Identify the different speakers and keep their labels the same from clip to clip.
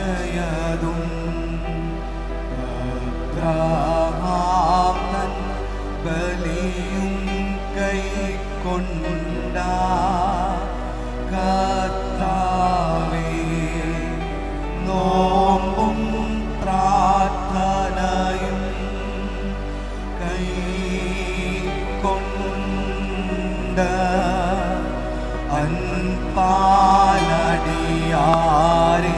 Speaker 1: മാറിച്ചതും Abraham തൻ ബലിയും കൈക്കൊണ്ട കർത്താവേ നോമ്പും പ്രാർത്ഥനയും കൈക്കൊണ്ട് അൻപാലടിയാരെ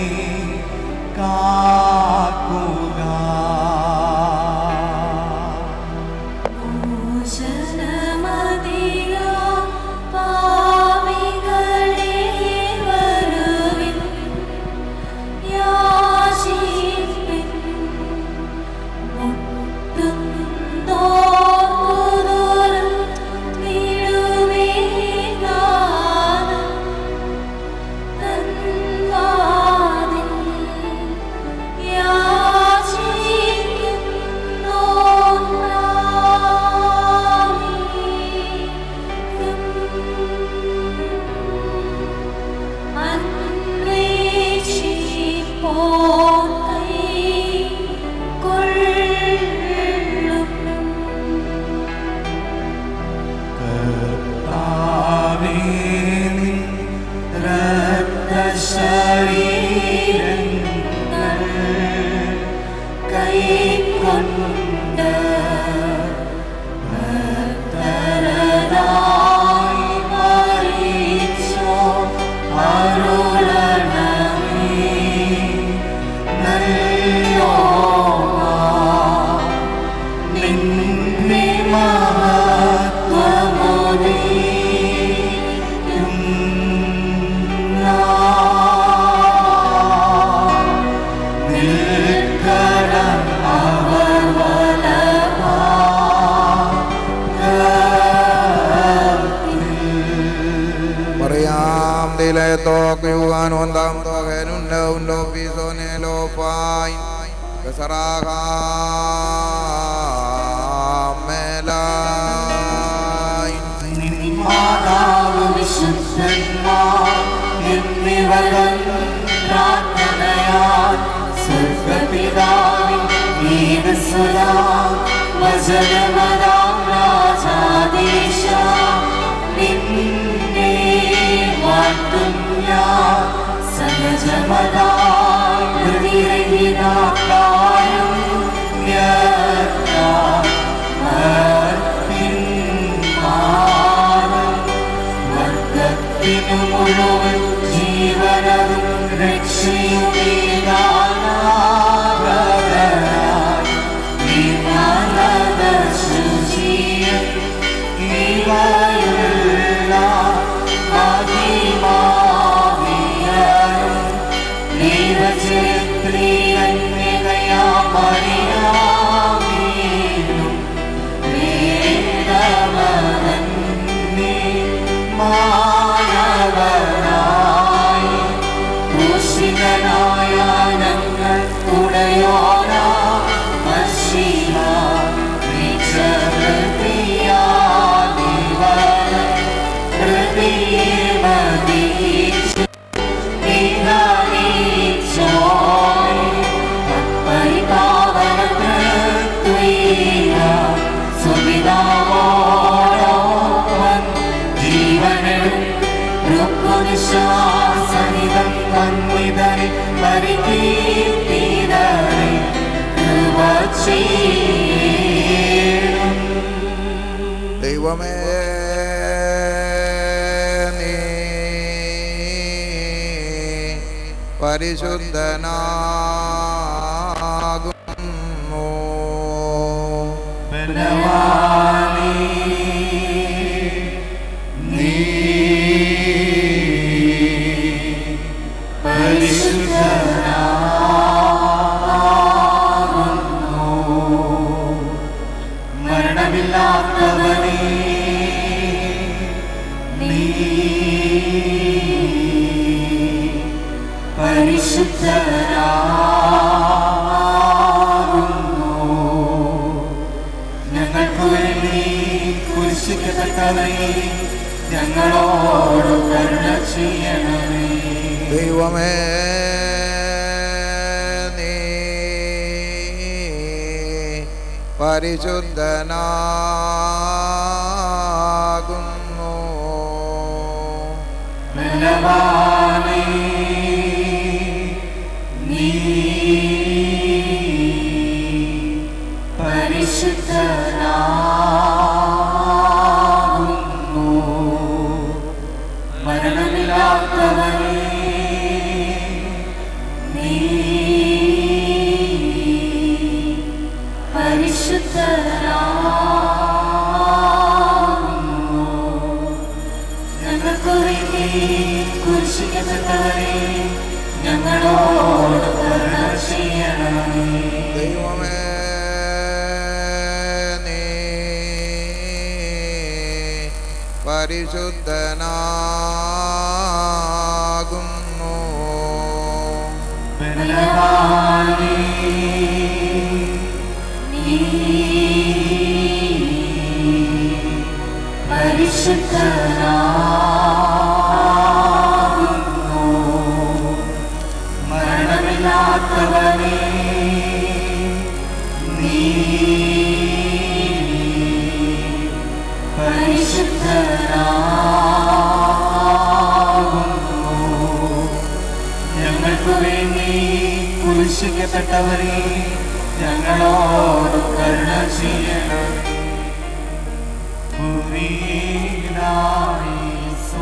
Speaker 1: കാക്കുക
Speaker 2: ഭൂഷണമതിയാ പാപികളെ വരുവിൻ യാചിപ്പിൻ മുട്ടുന്നോർക്കുദൂരം വീഴുമേ നാദം തൻവാതിൽ
Speaker 1: കർത്താവേ നിൻ രക്തശരീരങ്ങൾ കൈക്കൊണ്ട് ഭക്തരനായി മരിച്ചോ അരുളണമേ നല്ലോണ നിന്നെ മഹത്വമുദീക്കും നിൽക്കണം അവർ
Speaker 3: Mariam de le toque yugan ondam to genun le undo piso ne lo fain kesaraga melain
Speaker 1: മാതാവ് വിശുദ്ധന്മാർ എന്നിവകൾ പ്രാർത്ഥനയാൽ സ്വർഗപിതാവിൻ നീതസുതാ വചനമതാം രാജാദേശ നിന്നെ വാഴ്ത്തും ഞാൻ സഹജമതായി ഹൃദയഹിതാക്കാരും വർഗത്തിനു മുഴുവൻ ജീവനതും രക്ഷയുമേതാനായി ഈ മാനവ ശുചിയം ഇവയുള്ള മഹിമാവിയായും ദൈവചരിത്രീയന്യകയാമറിയാമീനും വേദവനന്നി മാനവനായി ക്രൂശിതനായ ഞങ്ങൾ ഉടയോന മഷിഹ ഹൃദയമതീച്ചു സഹിതം വന്നിതറി പരികീർത്തിതറി കൃപ ചെയ്യണം
Speaker 3: ദൈവമേ നീ പരിശുദ്ധനാകുന്നു
Speaker 1: ബലവാനേ, നീ പരിശുദ്ധനാകുന്നു. മരണമില്ലാത്തവനേ നീ പരിശുദ്ധനാകുന്നു ഞങ്ങൾക്ക് വേണ്ടി കുരിശിക്കപ്പെട്ടവരെ ഞങ്ങളോ- ഞങ്ങളോട് കരുണ ചെയ്യണമേ
Speaker 3: ദൈവമേ നീ പരിശുദ്ധനാകുന്നു ദൈവമേ നീ പരിശുദ്ധനാകുന്നു മരണമില്ലാത്തവനേ നീ പരിശുദ്ധനാകുന്നു മരണമില്ലാത്തവനേ ഞങ്ങളോട് കരുണ ചെയ്യണമേ
Speaker 1: ഞങ്ങളോട് കരുണ ചെയ്യണമേ
Speaker 3: ദൈവമേ നീ പരിശുദ്ധനാകുന്നു ദൈവമേ പരിശുദ്ധനാകുന്നു
Speaker 1: ബലവാനേ നീ പരിശുദ്ധനാകുന്നു മരണമില്ലാത്തവനേ നീ
Speaker 2: പരിശുദ്ധനാകുന്നു ഞങ്ങൾക്ക് വേണ്ടി കുരിശിക്കപ്പെട്ടവരെ ഞങ്ങളോട് കരുണ ചെയ്യണമേ
Speaker 3: ദൈവമേ നീ പരിശുദ്ധനാകുന്നു
Speaker 1: ബലവാനേ
Speaker 2: നീ പരിശുദ്ധനാകുന്നു
Speaker 1: മരണമില്ലാത്തവനേ നീ പരിശുദ്ധനാകുന്നു ഞങ്ങൾക്ക് വേണ്ടി കുരിശിക്കപ്പെട്ടവരെ ഞങ്ങളോട് കരുണ ചെയ്യണമേ കുരിയിലായിസോ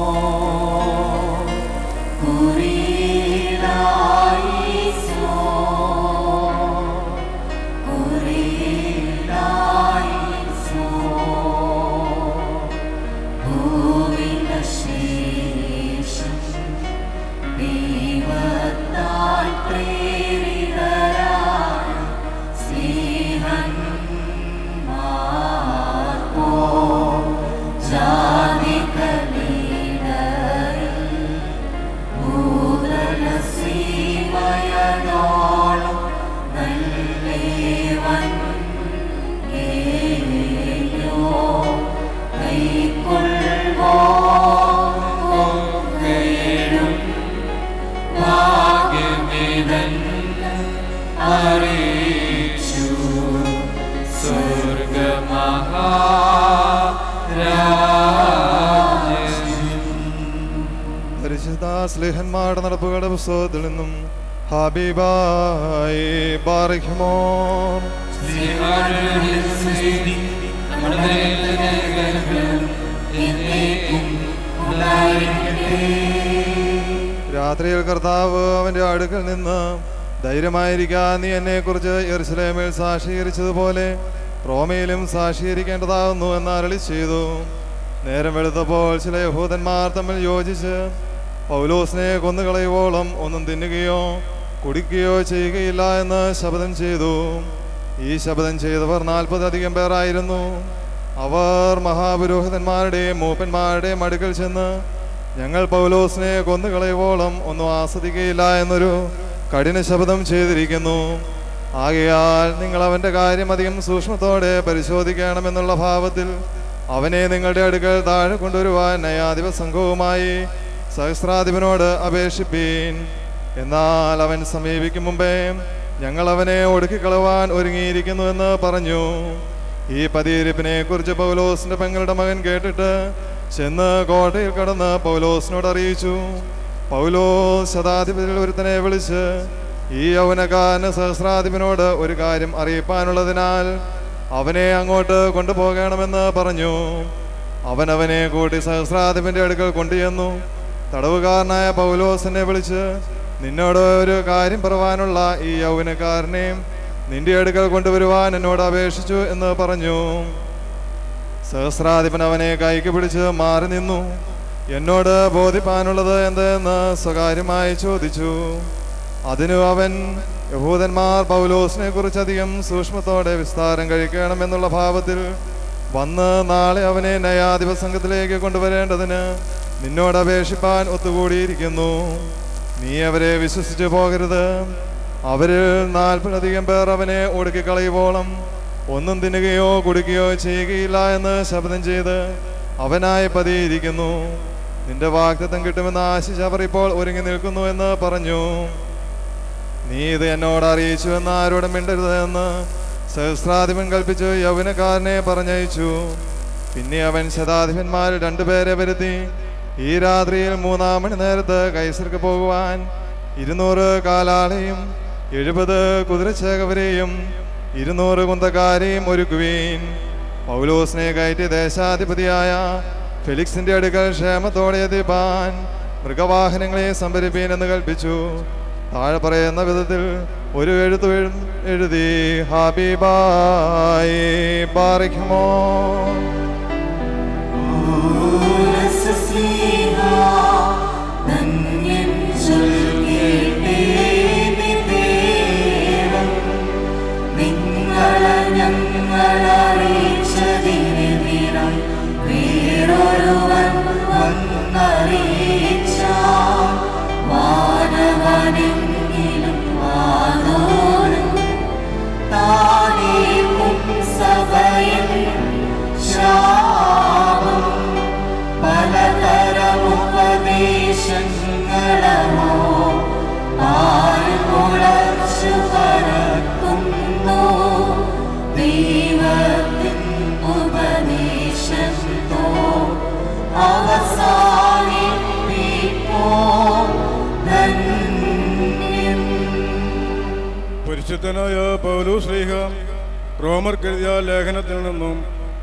Speaker 1: കുരിയിലായിസോ കുരിയിലായിസോ ഭൂവിനശേഷം ദൈവത്താൽ പ്രേരിതരായ സ്നേഹന്മാർക്കോ ജാതികളിടയിൽ ഭൂതലസീമയനോളം നല്ലേവൻ ഏയോ കൈക്കൊള്ളുവോ ഒക്കെയും ഭാഗ്യമിതൻ അറിയിച്ചു സ്വർഗമഹാരാജ്യം
Speaker 4: പരിശുദ്ധ സ്ലേഹന്മാരുടെ നടപ്പുകളുടെ പുസ്തകത്തിൽ നിന്നും ഹബീബായി ബാറിഖ്മോ രാത്രിയിൽ കർത്താവ് അവന്റെ അടുക്കൽ നിന്ന് ധൈര്യമായിരിക്കാൻ നീ എന്നെ കുറിച്ച് യെറുസലേമിൽ സാക്ഷീകരിച്ചതുപോലെ റോമയിലും സാക്ഷീകരിക്കേണ്ടതാകുന്നു എന്ന് അരളി ചെയ്തു നേരം വെളുത്തപ്പോൾ ചില യഹൂദന്മാർ തമ്മിൽ യോജിച്ച് പൗലോസിനെ കൊന്നുകളയുവോളം ഒന്നും തിന്നുകയോ കുടിക്കുകയോ ചെയ്യുകയില്ല എന്ന് ശപഥം ചെയ്തു ഈ ശപഥം ചെയ്തവർ നാൽപ്പതധികം പേരായിരുന്നു അവർ മഹാപുരോഹിതന്മാരുടെയും മൂപ്പന്മാരുടെയും അടുക്കൽ ചെന്ന് ഞങ്ങൾ പൗലോസിനെ കൊന്നുകളയുവോളം ഒന്നും ആസ്വദിക്കുകയില്ല എന്നൊരു കഠിന ശബ്ദം ചെയ്തിരിക്കുന്നു ആകയാൽ നിങ്ങൾ അവന്റെ കാര്യം അധികം സൂക്ഷ്മത്തോടെ പരിശോധിക്കണമെന്നുള്ള ഭാവത്തിൽ അവനെ നിങ്ങളുടെ അടുക്കൽ താഴെ കൊണ്ടുവരുവാൻ നയാധിപ സംഘവുമായി സഹസ്രാധിപനോട് അപേക്ഷിപ്പീൻ എന്നാൽ അവൻ സമീപിക്കും മുമ്പേ ഞങ്ങൾ അവനെ ഒടുക്കിക്കളവാൻ ഒരുങ്ങിയിരിക്കുന്നുവെന്ന് പറഞ്ഞു ഈ പതിയിരിപ്പിനെ കുറിച്ച് പൗലോസിന്റെ പെങ്ങളുടെ മകൻ കേട്ടിട്ട് ചെന്ന് കോട്ടയിൽ കടന്ന് പൗലോസിനോട് അറിയിച്ചു പൗലോസ് ശതാധിപതിയിൽ ഒരുത്തനെ വിളിച്ച് ഈ യൗവനക്കാരന് സഹസ്രാധിപനോട് ഒരു കാര്യം അറിയിപ്പാനുള്ളതിനാൽ അവനെ അങ്ങോട്ട് കൊണ്ടുപോകണമെന്ന് പറഞ്ഞു അവൻ അവനെ കൂട്ടി സഹസ്രാധിപന്റെ അടുക്കൽ കൊണ്ടുചെന്നു തടവുകാരനായ പൗലോസിനെ വിളിച്ച് നിന്നോട് ഒരു കാര്യം പറവാനുള്ള ഈ യൗവനക്കാരനെ നിന്റെ അടുക്കൽ കൊണ്ടുവരുവാൻ എന്നോട് അപേക്ഷിച്ചു എന്ന് പറഞ്ഞു സഹസ്രാധിപൻ അവനെ കൈക്ക് പിടിച്ച് മാറി നിന്നു എന്നോട് ബോധിപ്പാനുള്ളത് എന്തെന്ന് സ്വകാര്യമായി ചോദിച്ചു അതിനു അവൻ യഹൂദന്മാർ പൗലോസിനെ കുറിച്ച് അധികം സൂക്ഷ്മത്തോടെ വിസ്താരം കഴിക്കണമെന്നുള്ള ഭാവത്തിൽ വന്ന് നാളെ അവനെ നയാധിപ സംഘത്തിലേക്ക് കൊണ്ടുവരേണ്ടതിന് നിന്നോട് അപേക്ഷിപ്പാൻ ഒത്തുകൂടിയിരിക്കുന്നു നീ അവരെ വിശ്വസിച്ചു പോകരുത് അവരിൽ നാൽപ്പതിലധികം പേർ അവനെ ഒടുക്കിക്കളയുവോളം ഒന്നും തിന്നുകയോ കുടിക്കുകയോ ചെയ്യുകയില്ല എന്ന് ശബ്ദം ചെയ്ത് അവനായി പതിയിരിക്കുന്നു നിന്റെ വാഗ്ദത്തം കിട്ടുമെന്ന് ആശിച്ച് അവർ ഇപ്പോൾ ഒരുങ്ങി നിൽക്കുന്നു എന്ന് പറഞ്ഞു നീ ഇത് എന്നോട് അറിയിച്ചു എന്ന് ആരോടും മിണ്ടരുത് എന്ന് സഹസ്രാധിപൻ കൽപ്പിച്ച് യൗവനക്കാരനെ പറഞ്ഞയച്ചു പിന്നെ അവൻ ശതാധിപന്മാർ രണ്ടുപേരെ വരുത്തി ഈ രാത്രിയിൽ മൂന്നാം മണി നേരത്ത് കൈസർക്ക് പോകുവാൻ ഇരുന്നൂറ് കാലാളെയും എഴുപത് കുതിരച്ചേകവരെയും ഇരുന്നൂറ് കുന്തക്കാരെയും ഒരുക്കുവീൻ പൗലോസിനെ കയറ്റി ദേശാധിപതിയായ ഫെലിക്സിന്റെ അടുക്കൽ ക്ഷേമത്തോടെ എത്തിപ്പാൻ മൃഗവാഹനങ്ങളെ സംഭരിപ്പീൻ എന്ന് കൽപ്പിച്ചു താഴെ പറയുന്ന വിധത്തിൽ ഒരു എഴുത്തു എഴു- എഴുതി ഹാബിബായി ബാറിക്കുമോ
Speaker 2: വാനവനെങ്കിലും വാനോരും താനേക്കും സഭയിൽ ശാപം പലതരമുപദേശങ്ങളമോ ആരുകുളച്ചു പറക്കുന്നു ദൈവത്തിൻ ഉപദേശത്തോ അവസാനിപ്പിപ്പോ ധന്യം
Speaker 5: പരിശുദ്ധനായ പൗലു ശ്രീഹ റോമർ കരുതിയ ലേഖനത്തിൽ നിന്നും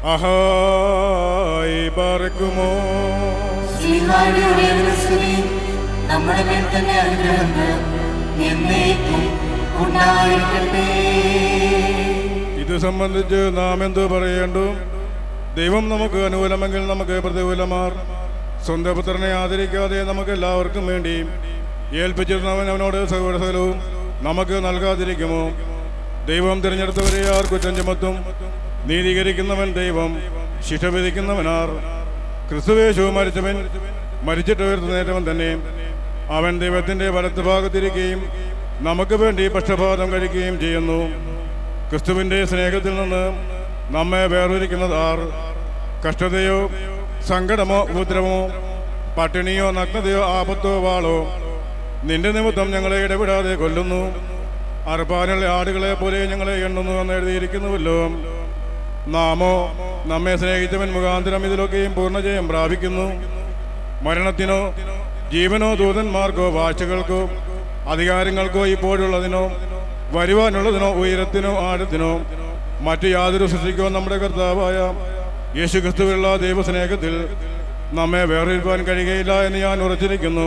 Speaker 5: അഹായി പാറക്കുമോ
Speaker 2: ശ്രീഹായുടെ സ്തുതി നമ്മുടെ മേൽ തന്നെ അനുഗ്രഹങ്ങൾ എന്നേക്കും ഉണ്ടായിരിക്കട്ടെ
Speaker 5: ഇത് സംബന്ധിച്ച് നാം എന്തു പറയേണ്ടു ദൈവം നമുക്ക് അനുകൂലമെങ്കിൽ നമുക്ക് പ്രതികൂലമാർ സ്വന്തം പുത്രനെ ആദരിക്കാതെ നമുക്ക് എല്ലാവർക്കും വേണ്ടി ഏൽപ്പിച്ചിരുന്നവൻ അവനോട് സകലവും നമുക്ക് നൽകാതിരിക്കുമോ ദൈവം തിരഞ്ഞെടുത്തവരെ ആർ കുറ്റം ചുമത്തും നീതീകരിക്കുന്നവൻ ദൈവം ശിക്ഷ വിധിക്കുന്നവനാർ ക്രിസ്തുവേശു മരിച്ചവൻ മരിച്ചിട്ട് ഉയർത്തുന്നേറ്റവൻ തന്നെ അവൻ ദൈവത്തിന്റെ വലത്ത് ഭാഗത്തിരിക്കുകയും നമുക്ക് വേണ്ടി പക്ഷപാതം കഴിക്കുകയും ചെയ്യുന്നു ക്രിസ്തുവിന്റെ സ്നേഹത്തിൽ നിന്ന് നമ്മെ വേർതിരിക്കുന്നത് ആർ കഷ്ടതയോ സങ്കടമോ ഉപദ്രവമോ പട്ടിണിയോ നഗ്നതയോ ആപത്തോ വാളോ നിന്റെ നിമിത്തം ഞങ്ങളെ ഇടപെടാതെ കൊല്ലുന്നു അർപ്പാനുള്ള ആടുകളെ പോലെ ഞങ്ങളെ എണ്ണുന്നു എന്ന് എഴുതിയിരിക്കുന്നുവല്ലോ നാമോ നമ്മെ സ്നേഹിച്ചവൻ മുഖാന്തരം ഇതിലൊക്കെയും പൂർണ്ണജയം പ്രാപിക്കുന്നു മരണത്തിനോ ജീവനോ ദൂതന്മാർക്കോ വാഴ്ചകൾക്കോ അധികാരങ്ങൾക്കോ ഇപ്പോഴുള്ളതിനോ വരുവാനുള്ളതിനോ ഉയരത്തിനോ ആഴത്തിനോ മറ്റു യാതൊരു സൃഷ്ടിക്കോ നമ്മുടെ കർത്താവായ യേശു ക്രിസ്തുവിലുള്ള ദൈവസ്നേഹത്തിൽ നമ്മെ വേർതിരിപ്പാൻ കഴിയുകയില്ല എന്ന് ഞാൻ ഉറച്ചിരിക്കുന്നു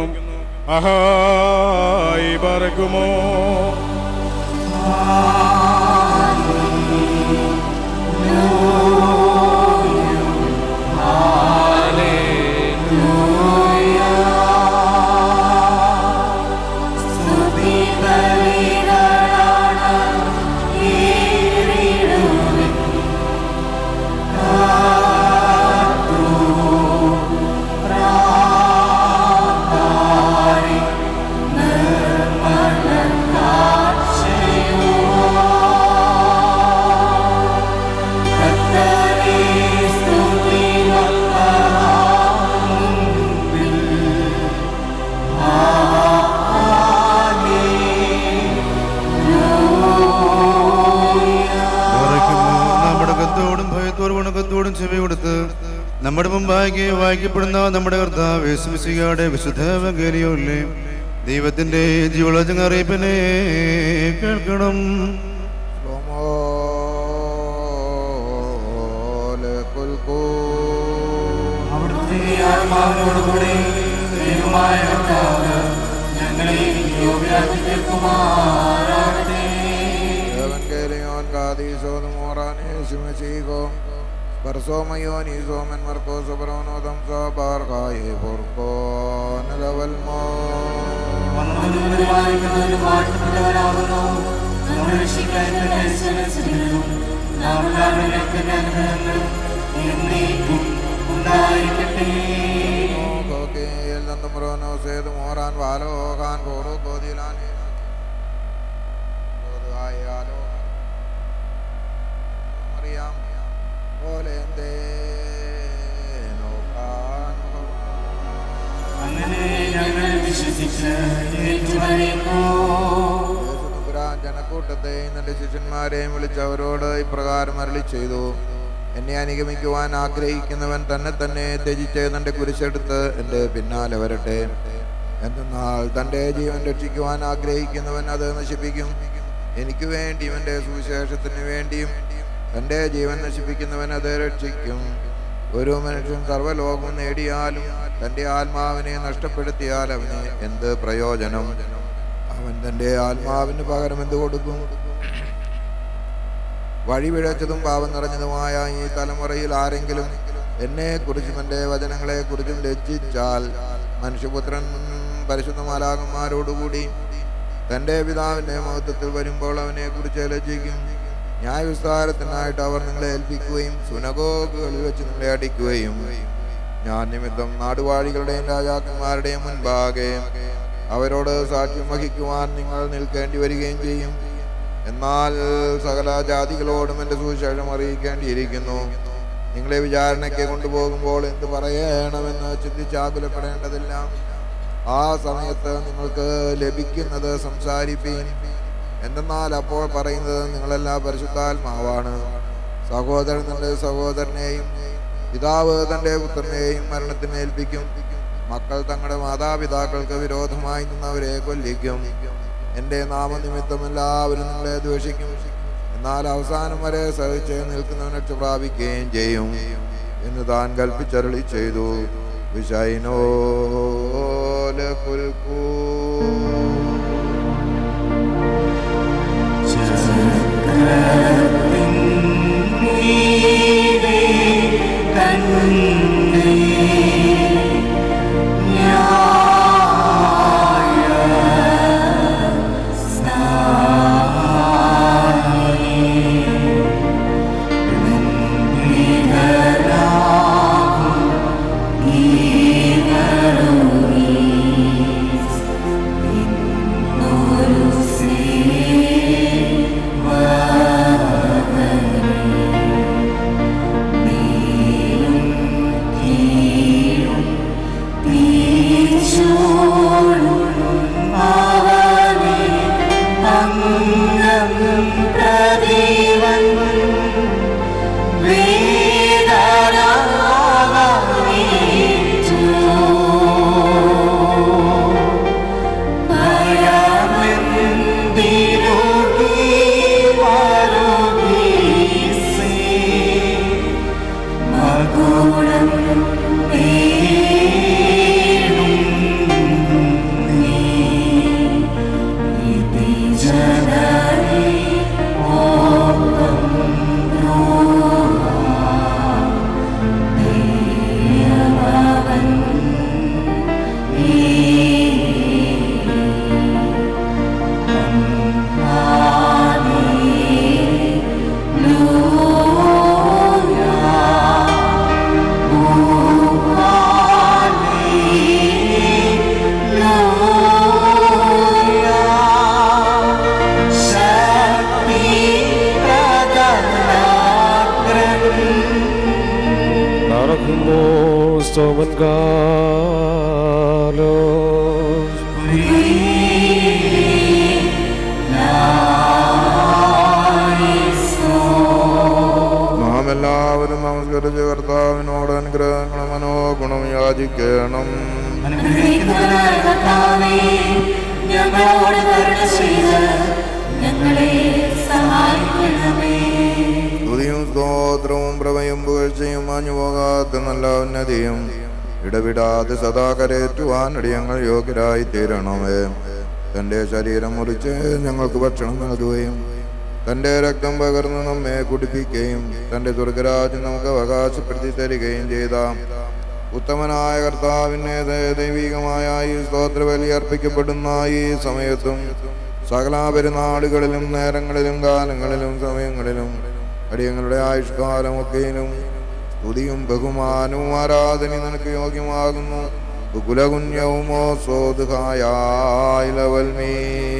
Speaker 5: അഹായി പറക്കുമോ
Speaker 6: ഉറയ്ക്കുന്നു നമ്മുടെ കത്തോടും ഭയത്തോടും ഉണക്കത്തോടും ചെവി കൊടുത്ത് നമ്മുടെ മുമ്പാകെ വായിക്കപ്പെടുന്ന നമ്മുടെ കർത്താവ് യേശുമിശിഹായുടെ വിശുദ്ധ വകേലിയോല്ലേ ദൈവത്തിന്റെ ജീവളജങ്ങ അറിയിപ്പിനെ കേൾക്കണം
Speaker 2: അവിടുത്തെ ആത്മാവിനോടുകൂടി ദൈവമായ കർത്താവ് ഞങ്ങളെ യോഗ്യരാക്കി തീർക്കുമാറാകട്ടെ
Speaker 3: Evangelion Gadiso Morane Simasigo Barsomayon Isomen Marcos Sobronodam Sabarkaye Porco Nalavalmo
Speaker 2: വന്നവനും പരിപാലിക്കുന്നവനും വാഴ്ത്തപ്പെട്ടവനാകുന്നു നമ്മുടെ രക്ഷിക്കാനും നാം എല്ലാവരുടെ അനുഗ്രഹങ്ങളും എന്നേക്കും ഉണ്ടായിരിക്കട്ടെ
Speaker 3: Coquil Nandamrono Sed Moran Valo Gan Goro Godilani Godayalo Mariam Olende No Kan
Speaker 2: അങ്ങനെ ഞങ്ങൾ വിശ്വസിച്ച് ഏറ്റുപറയുന്നു
Speaker 3: യേശുദമ്പുരാൻ ജനക്കൂട്ടത്തെയും തന്റെ ശിഷ്യന്മാരെയും വിളിച്ച് അവരോട് ഇപ്രകാരം അരളി ചെയ്തു എന്നെ അനുഗമിക്കുവാൻ ആഗ്രഹിക്കുന്നവൻ തന്നെ തന്നെ ത്യജിച്ച് തന്റെ കുരിശെടുത്ത് എൻ്റെ പിന്നാലെ വരട്ടെ എന്തെന്നാൽ തൻ്റെ ജീവൻ രക്ഷിക്കുവാൻ ആഗ്രഹിക്കുന്നവൻ അത് നശിപ്പിക്കും എനിക്ക് വേണ്ടിയും എൻ്റെ സുവിശേഷത്തിന് വേണ്ടിയും തൻ്റെ ജീവൻ നശിപ്പിക്കുന്നവൻ അത് രക്ഷിക്കും ഒരു മനുഷ്യൻ സർവ്വലോകവും നേടിയാലും തൻ്റെ ആത്മാവിനെ നഷ്ടപ്പെടുത്തിയാൽ അവന് എന്ത് പ്രയോജനം അവൻ തൻ്റെ ആത്മാവിന് പകരം എന്ത് കൊടുക്കും വഴിപിഴച്ചതും പാപം നിറഞ്ഞതുമായ ഈ തലമുറയിൽ ആരെങ്കിലും എന്നെ കുറിച്ചും എൻ്റെ വചനങ്ങളെ കുറിച്ചും ലജ്ജിച്ചാൽ മനുഷ്യപുത്രൻ പരിശുദ്ധ മാലാകന്മാരോടുകൂടി തൻ്റെ പിതാവിൻ്റെ മഹത്വത്തിൽ വരുമ്പോൾ അവനെ കുറിച്ച് ലജ്ജിക്കും ന്യായവിസ്താരത്തിനായിട്ട് അവർ നിങ്ങളെ ഏൽപ്പിക്കുകയും സുനഗോഗുകളിൽ വെച്ച് നിങ്ങളെ അടിക്കുകയും ഞാൻ നിമിത്തം നാടുവാഴികളുടെയും രാജാക്കന്മാരുടെയും മുൻപാകെ അവരോട് സാക്ഷ്യം വഹിക്കുവാൻ നിങ്ങൾ നിൽക്കേണ്ടി വരികയും ചെയ്യും എന്നാൽ സകല ജാതികളോടും എൻ്റെ സുവിശേഷം അറിയിക്കേണ്ടിയിരിക്കുന്നു നിങ്ങളെ വിചാരണയ്ക്ക് കൊണ്ടുപോകുമ്പോൾ എന്ത് പറയണമെന്ന് ചിന്തിച്ചാകുലപ്പെടേണ്ടതില്ല ആ സമയത്ത് നിങ്ങൾക്ക് ലഭിക്കുന്നത് സംസാരിപ്പീൻ എന്തെന്നാൽ അപ്പോൾ പറയുന്നത് നിങ്ങളെല്ലാ പരിശുദ്ധാത്മാവാണ് സഹോദരൻ തൻ്റെ സഹോദരനെയും പിതാവ് തൻ്റെ പുത്രനെയും മരണത്തിന് ഏൽപ്പിക്കും മക്കൾ തങ്ങളുടെ മാതാപിതാക്കൾക്ക് വിരോധമായി നിന്നവരെ കൊല്ലിക്കും എൻ്റെ നാമനിമിത്തം എല്ലാവരും നിങ്ങളെ ദ്വേഷിക്കും എന്നാൽ അവസാനം വരെ സഹിച്ച് നിൽക്കുന്നവൻ രക്ഷ പ്രാപിക്കുകയും ചെയ്യും എന്ന് താൻ കൽപ്പിച്ചരളി ചെയ്തു വിഷൈനോ കുൽക്കൂ
Speaker 7: Narcumos toman galos.
Speaker 3: നാം എല്ലാവരും നമസ്കരിച്ച് കർത്താവിനോട് അനുഗ്രഹങ്ങളും മനോഗുണം യാചിക്കണം
Speaker 2: അനുഗ്രഹിക്കുന്നവനായ കർത്താവേ, ഞങ്ങളോട് കരുണ ചെയ്ത് ഞങ്ങളെ സഹായിക്കണമേ
Speaker 3: സ്തുതിയും സ്തോത്രവും പ്രഭയും പുകഴ്ചയും മാഞ്ഞു പോകാത്ത നല്ല ഉന്നതിയും ഇടവിടാതെ സദാ കരേറ്റുവാൻ അടിയങ്ങൾ യോഗ്യരായി തീരണമേ തൻ്റെ ശരീരം മുറിച്ച് ഞങ്ങൾക്ക് ഭക്ഷണം നൽകുകയും തൻ്റെ രക്തം പകർന്ന് നമ്മെ കുടിപ്പിക്കുകയും തൻ്റെ സ്വർഗരാജ്യം നമുക്ക് അവകാശപ്പെടുത്തി തരികയും ചെയ്ത ഉത്തമനായ കർത്താവിനെ ദ- ദൈവികമായ ഈ സ്തോത്രബലി അർപ്പിക്കപ്പെടുന്ന ഈ സമയത്തും സകല പെരുന്നാളുകളിലും നേരങ്ങളിലും കാലങ്ങളിലും സമയങ്ങളിലും അടിയങ്ങളുടെ ആയുഷ്കാലമൊക്കെയിലും സ്തുതിയും ബഹുമാനവും ആരാധനയും നിനക്ക് യോഗ്യമാകുന്നു കുലകുഞ്ഞവുമോ സോതുഹായാലവൽമീ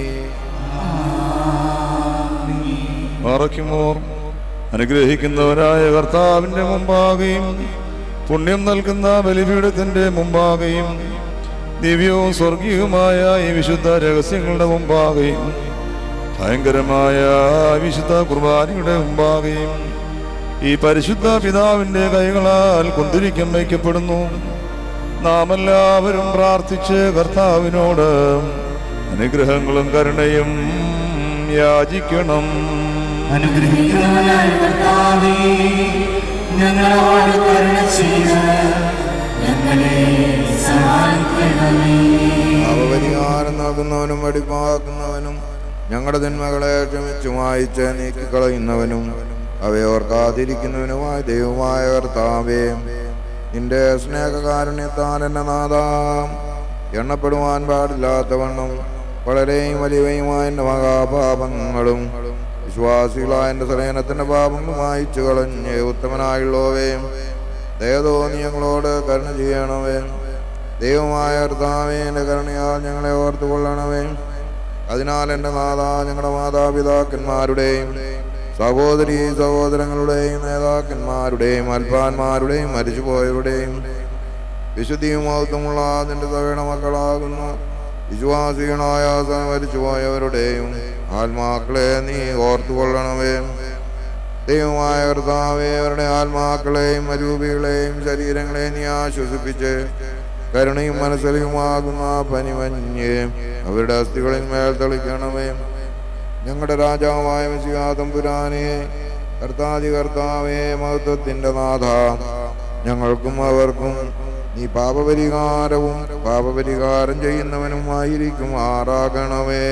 Speaker 5: മറയ്ക്കുമോർ അനുഗ്രഹിക്കുന്നവരായ കർത്താവിന്റെ മുമ്പാകെയും പുണ്യം നൽകുന്ന ബലിപീഠത്തിന്റെ മുമ്പാകെയും ദിവ്യവും സ്വർഗീയവുമായ ഈ വിശുദ്ധ രഹസ്യങ്ങളുടെ മുമ്പാകെയും
Speaker 7: ഭയങ്കരമായ വിശുദ്ധ കുർബാനയുടെ മുമ്പാകെയും ഈ പരിശുദ്ധ പിതാവിന്റെ കൈകളാൽ കുന്തിരിക്കം വയ്ക്കപ്പെടുന്നു നാം എല്ലാവരും പ്രാർത്ഥിച്ച് കർത്താവിനോട് അനുഗ്രഹങ്ങളും കരുണയും യാചിക്കണം
Speaker 2: അനുഗ്രഹിക്കുന്നവനായ കർത്താവേ ഞങ്ങളോട് കരുണ ചെയ്ത് ഞങ്ങളെ സഹായിക്കണമേ
Speaker 3: അവപരിഹാരം നൽകുന്നവനും വെടിപ്പാക്കുന്നവനും ഞങ്ങളുടെ തിന്മകളെ ക്ഷമിച്ചു മായിച്ച് നീക്കിക്കളയുന്നവനും അവയോർക്കാതിരിക്കുന്നവനുമായ ദൈവമായ കർത്താവേ നിന്റെ സ്നേഹകാരുണ്യത്താൽ എന്നെ നാദാം എണ്ണപ്പെടുവാൻ പാടില്ലാത്തവണ്ണം വളരെയും വലിയവയുമായ എൻ്റെ മഹാപാപങ്ങളും വിശ്വാസികളായ എൻ്റെ സലേനത്തിൻ്റെ പാപങ്ങളും മായിച്ചു കളഞ്ഞ് ഉത്തമനായുള്ളവേ ദയതോ നീ ഞങ്ങളോട് കരുണ ചെയ്യണമേ ദൈവമായ കർത്താവേ എൻ്റെ കരുണയാൽ ഞങ്ങളെ ഓർത്തു കൊള്ളണമേ അതിനാൽ എൻ്റെ നാഥ ഞങ്ങളുടെ മാതാപിതാക്കന്മാരുടെയും സഹോദരി സഹോദരങ്ങളുടെയും നേതാക്കന്മാരുടെയും അൽപ്പാന്മാരുടെയും മരിച്ചുപോയവരുടെയും വിശുദ്ധിയും മഹത്വമുള്ള നിന്റെ സവേണ മക്കളാകുന്നു വിശ്വാസികളായ സ- മരിച്ചുപോയവരുടെയും ആത്മാക്കളെ നീ ഓർത്തുകൊള്ളണമേ ദൈവമായ കർത്താവേ അവരുടെ ആത്മാക്കളെയും അരൂപികളെയും ശരീരങ്ങളെയും നീ ആശ്വസിപ്പിച്ച് കരുണയും മനസ്സിലുമാകുന്ന പനിമഞ്ഞ് അവരുടെ അസ്ഥികളിൽ മേൽ തെളിക്കണമേ ഞങ്ങളുടെ രാജാവായ മിശിഹാതമ്പുരാനെ കർത്താതി കർത്താവേ മഹത്വത്തിൻ്റെ നാഥ ഞങ്ങൾക്കും അവർക്കും നീ പാപപരിഹാരവും പാപപരിഹാരം ചെയ്യുന്നവനുമായിരിക്കുമാറാകണമേ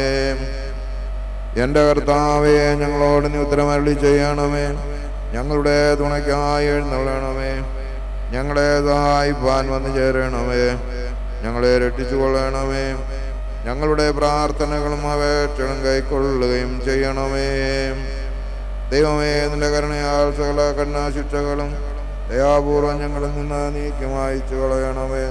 Speaker 3: എൻ്റെ കർത്താവേ ഞങ്ങളോട് നീ ഉത്തരമരളി ചെയ്യണമേ ഞങ്ങളുടെ തുണയ്ക്കായി എഴുന്നള്ളണമേ ഞങ്ങളെ സഹായിപ്പാൻ വന്നു ചേരണമേ ഞങ്ങളെ രക്ഷിച്ചു കൊള്ളണമേ ഞങ്ങളുടെ പ്രാർത്ഥനകളും അപേക്ഷകളും കൈക്കൊള്ളുകയും ചെയ്യണമേ ദൈവമേ നിന്റെ കരുണയാൽ സകല കണ്ണാശിക്ഷകളും ദയാപൂർവം ഞങ്ങളിൽ നിന്ന് നീക്കി മായിച്ചു കളയണമേ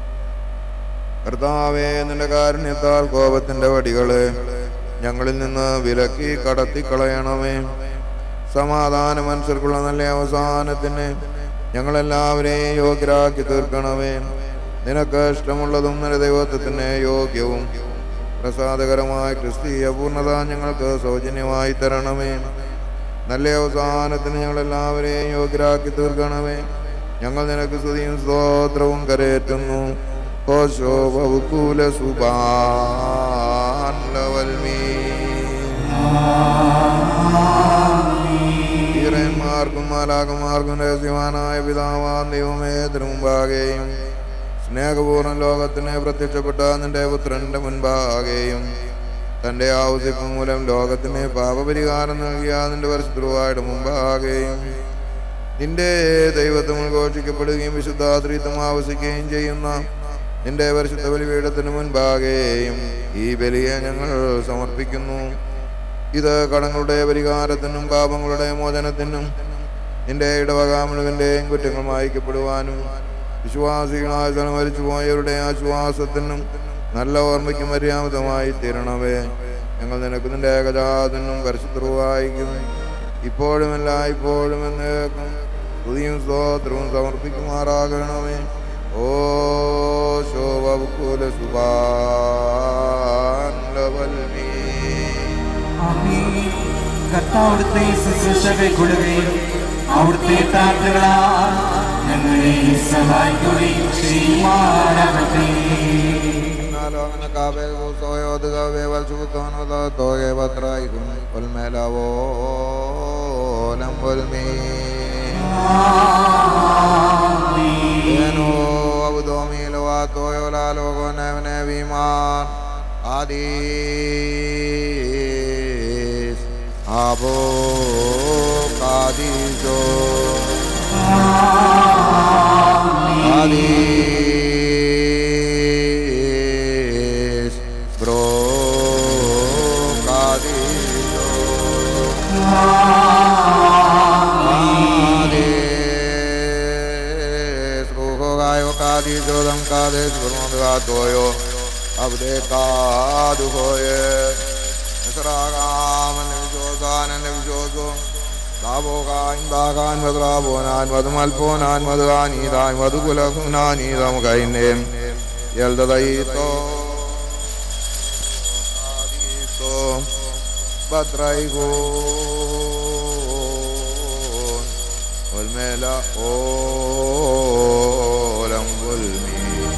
Speaker 3: കർത്താവേ നിന്റെ കാരുണ്യത്താൽ കോപത്തിന്റെ വടികളെ ഞങ്ങളിൽ നിന്ന് വിലക്കി കടത്തിക്കളയണമേ സമാധാന മനുഷ്യർക്കുള്ള നല്ല അവസാനത്തിന് ഞങ്ങളെല്ലാവരെയും യോഗ്യരാക്കി തീർക്കണമേ നിനക്ക് ഇഷ്ടമുള്ളതും നിന്റെ ദൈവത്വത്തിന് യോഗ്യവും പ്രസാദകരമായ ക്രിസ്തീയ പൂർണ്ണത ഞങ്ങൾക്ക് സൗജന്യമായി തരണമേ നല്ല അവസാനത്തിന് ഞങ്ങളെല്ലാവരെയും യോഗ്യരാക്കി തീർക്കണമേ ഞങ്ങൾ നിനക്ക് സ്തുതിയും സ്തോത്രവും കരയേറ്റുന്നു കോശോ ബഹുകൂല സുബാൻ ലവൽമീ ഈറന്മാർക്കും മാലാകുമാർക്കും രഹസ്യവാനായ പിതാവാൻ ദൈവമേ തിരുമുമ്പാകെയും സ്നേഹപൂർണ്ണ ലോകത്തിന് പ്രത്യക്ഷപ്പെട്ട നിന്റെ പുത്രന്റെ മുൻപാകെയും തന്റെ ആവശ്യം മൂലം ലോകത്തിന് പാപപരിഹാരം നൽകിയ നിന്റെ പരിശുദ്ധയുടെ മുമ്പാകെയും നിന്റെ ദൈവത്വം ഉദ്ഘോഷിക്കപ്പെടുകയും വിശുദ്ധാത്രിത്വം ആവശ്യിക്കുകയും ചെയ്യുന്ന നിന്റെ പരിശുദ്ധ ബലിപീഠത്തിന് മുൻപാകെയും ഈ ബലിയെ ഞങ്ങൾ സമർപ്പിക്കുന്നു ഇത് കടങ്ങളുടെ പരിഹാരത്തിനും പാപങ്ങളുടെ മോചനത്തിനും നിന്റെ ഇടവകാമുഴുവന്റെയും കുറ്റങ്ങൾ മായ്ക്കപ്പെടുവാനും വിശ്വാസികളായ സ്ഥലം മരിച്ചു പോയവരുടെ ആശ്വാസത്തിനും നല്ല ഓർമ്മയ്ക്കും മര്യാദമായി തീരണമേ ഞങ്ങൾ നിനക്ക് നിന്റെ ഏകജാതനും പരിശുദ്ധവായിക്കും ഇപ്പോഴും അല്ല ഇപ്പോഴും എന്നേക്കും സ്തുതിയും സ്തോത്രവും സമർപ്പിക്കുമാറാകണമേ ഓ ശോഭകുല സുബാൻലവൽമീ
Speaker 2: ആമേൻ. കർത്താവിടുത്തെ ശുശ്രൂഷ കൈക്കൊള്ളുകയും അവിടുത്തെ പ്രാർത്ഥനകളാൽ ഞങ്ങളെ സഹായിക്കുകയും ചെയ്യുമാറാകട്ടെ
Speaker 3: നാലോകന കാവേ സോയോദ് കാവേ വൽസുത്തോനോദ തോകേ ഭദ്രായിക്കും ഉൽമേലവോ ലംബുൽമീ ഏനോ അവദോമീലോ തോയോ ലാലോകോ നവനെ വിമാൻ Aadhi's ആബോ കാദീസോ Hades, bro, Cadizo. Hades, Ruho Gaio Cadizo, Dam Cades, Bruno Gatoyo, Abde Cadu Hoye, Nasragam, and Vijosan, and Vijoso. Dabogan, Dagan, Madrabonan, Madumalponan, Madani, Dai, Madukulakunani, Damkainem, Yeldadaito, بطريقون والملا أولم والمين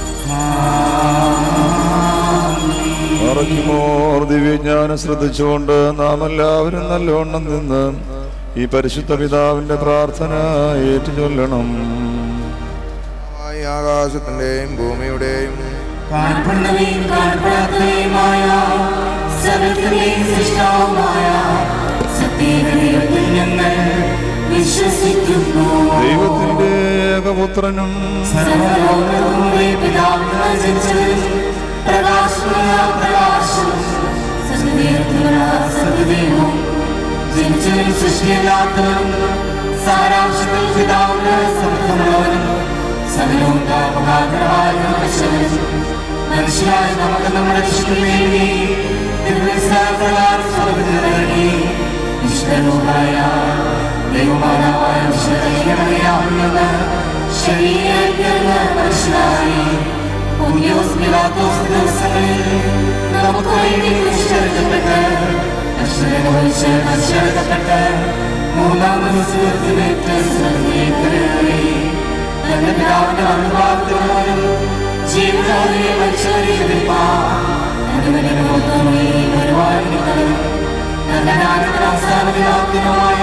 Speaker 7: മറയ്ക്കുമോർ ദിവ്യജ്ഞാനം ശ്രദ്ധിച്ചുകൊണ്ട് നാം എല്ലാവരും നല്ലവണ്ണം നിന്ന് ഈ പരിശുദ്ധ പിതാവിന്റെ പ്രാർത്ഥന ഏറ്റുചൊല്ലണം
Speaker 3: ആയ ആകാശത്തിന്റെയും ഭൂമിയുടെയും
Speaker 2: കാണപ്പെടുന്നവയും കാണപ്പെടാത്തവയുമായ സകലത്തിന്റെയും സൃഷ്ടാവുമായ സത്യദൈവത്തിൽ ഞങ്ങൾ വിശ്വസിക്കുന്നു
Speaker 7: ദൈവത്തിന്റെ ഏകപുത്രനും
Speaker 2: സർവ്വലോകങ്ങളുടെ പിതാവിനാൽ ജനിച്ചവനും പ്രകാശമുള്ള പ്രകാശവും സത്യദൈവത്തിലുള്ള സത്യദൈവവും ജനിച്ചവനും സൃഷ്ടിയല്ലാത്തവനും സാരാംശത്തിൽ പിതാവിന് സമർത്ഥമുള്ളവനും സകലവും താപകാഗ്രഹാലും മനുഷ്യരായ നമുക്ക് നമ്മുടെ രക്ഷയ്ക്ക് വേണ്ടി ദിവ്യസാപ്രകാരം സ്വർഗ്ഗത്തിൽ നൽകി വിശുദ്ധരൂപായ ദൈവമാതാവായ വിശുദ്ധീകരണയാവുന്നത് ശരീരത്തിലുള്ള മനുഷ്യനായി പുണ്യോസ് പിലാത്തോസ് ദിവസങ്ങളിൽ നമുക്ക് വേണ്ടി നിശ്ചയിക്കപ്പെട്ട് കഷ്ടനുഭവിച്ച് നശിക്കപ്പെട്ട് മൂന്നാം ദിവസത്തിലേക്ക് സ്വർഗ്ഗത്തിലേറി തന്റെ പിതാവിന്റെ അനുഭാവത്തിലുള്ളവരും ജീവിതത്തിലെ മനുഷ്യരെ എതിർപ്പാൻ അതുവരെ ലോകമേ വരുവാനിരിക്കണം തന്റെ അവസാനത്തിനുമായ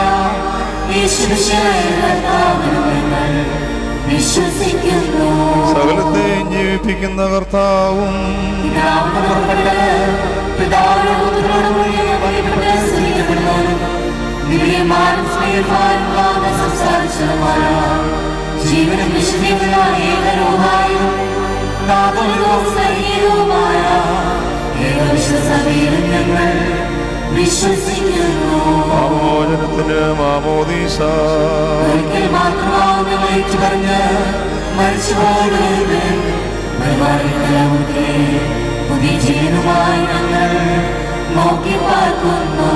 Speaker 2: വിശ്വസിക്കുന്നു
Speaker 7: സകലത്തെയും ജീവിപ്പിക്കുന്ന കർത്താവും
Speaker 2: പിതാവിന് പുറപ്പെട്ട് പിതാവിനോട് പുത്രനോടും കൂടി വഴിപ്പെട്ട് സ്നേഹിക്കപ്പെടുന്നവനും ദിവ്യമാനും സ്നേഹമാനുള്ളവ സംസാരിച്ചതുമായ ജീവനും വിശുദ്ധിയുള്ള ഏകരൂപായും നാഗവും സഹീയവുമായ ഏകവിശ്വസഭയിലും ഞങ്ങൾ വിശ്വസിക്കുന്നു
Speaker 7: പാപമോചനത്തിന് മാമോദീസ
Speaker 2: ഒരിക്കൽ മാത്രമാവുന്ന വിളിച്ചു പറഞ്ഞ് മരിച്ചുപോയവരുടെ പരിപാടികളെ പുതിയ ജീവനുമായി ഞങ്ങൾ നോക്കി പാർക്കുന്നു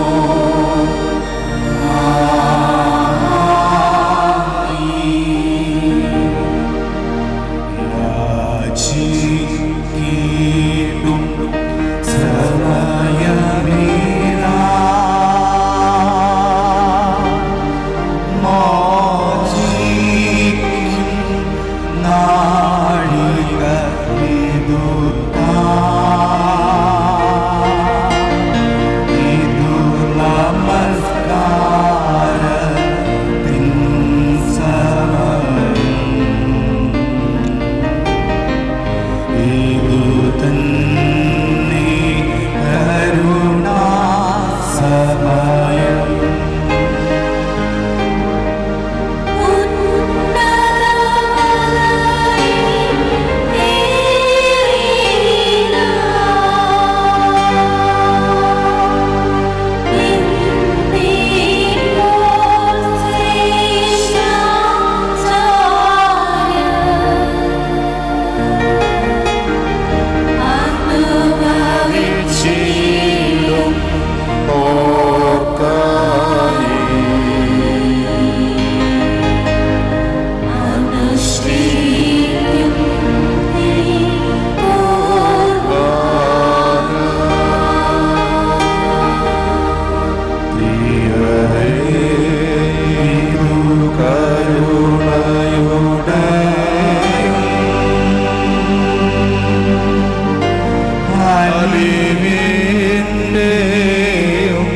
Speaker 7: അലിവിന്റെയും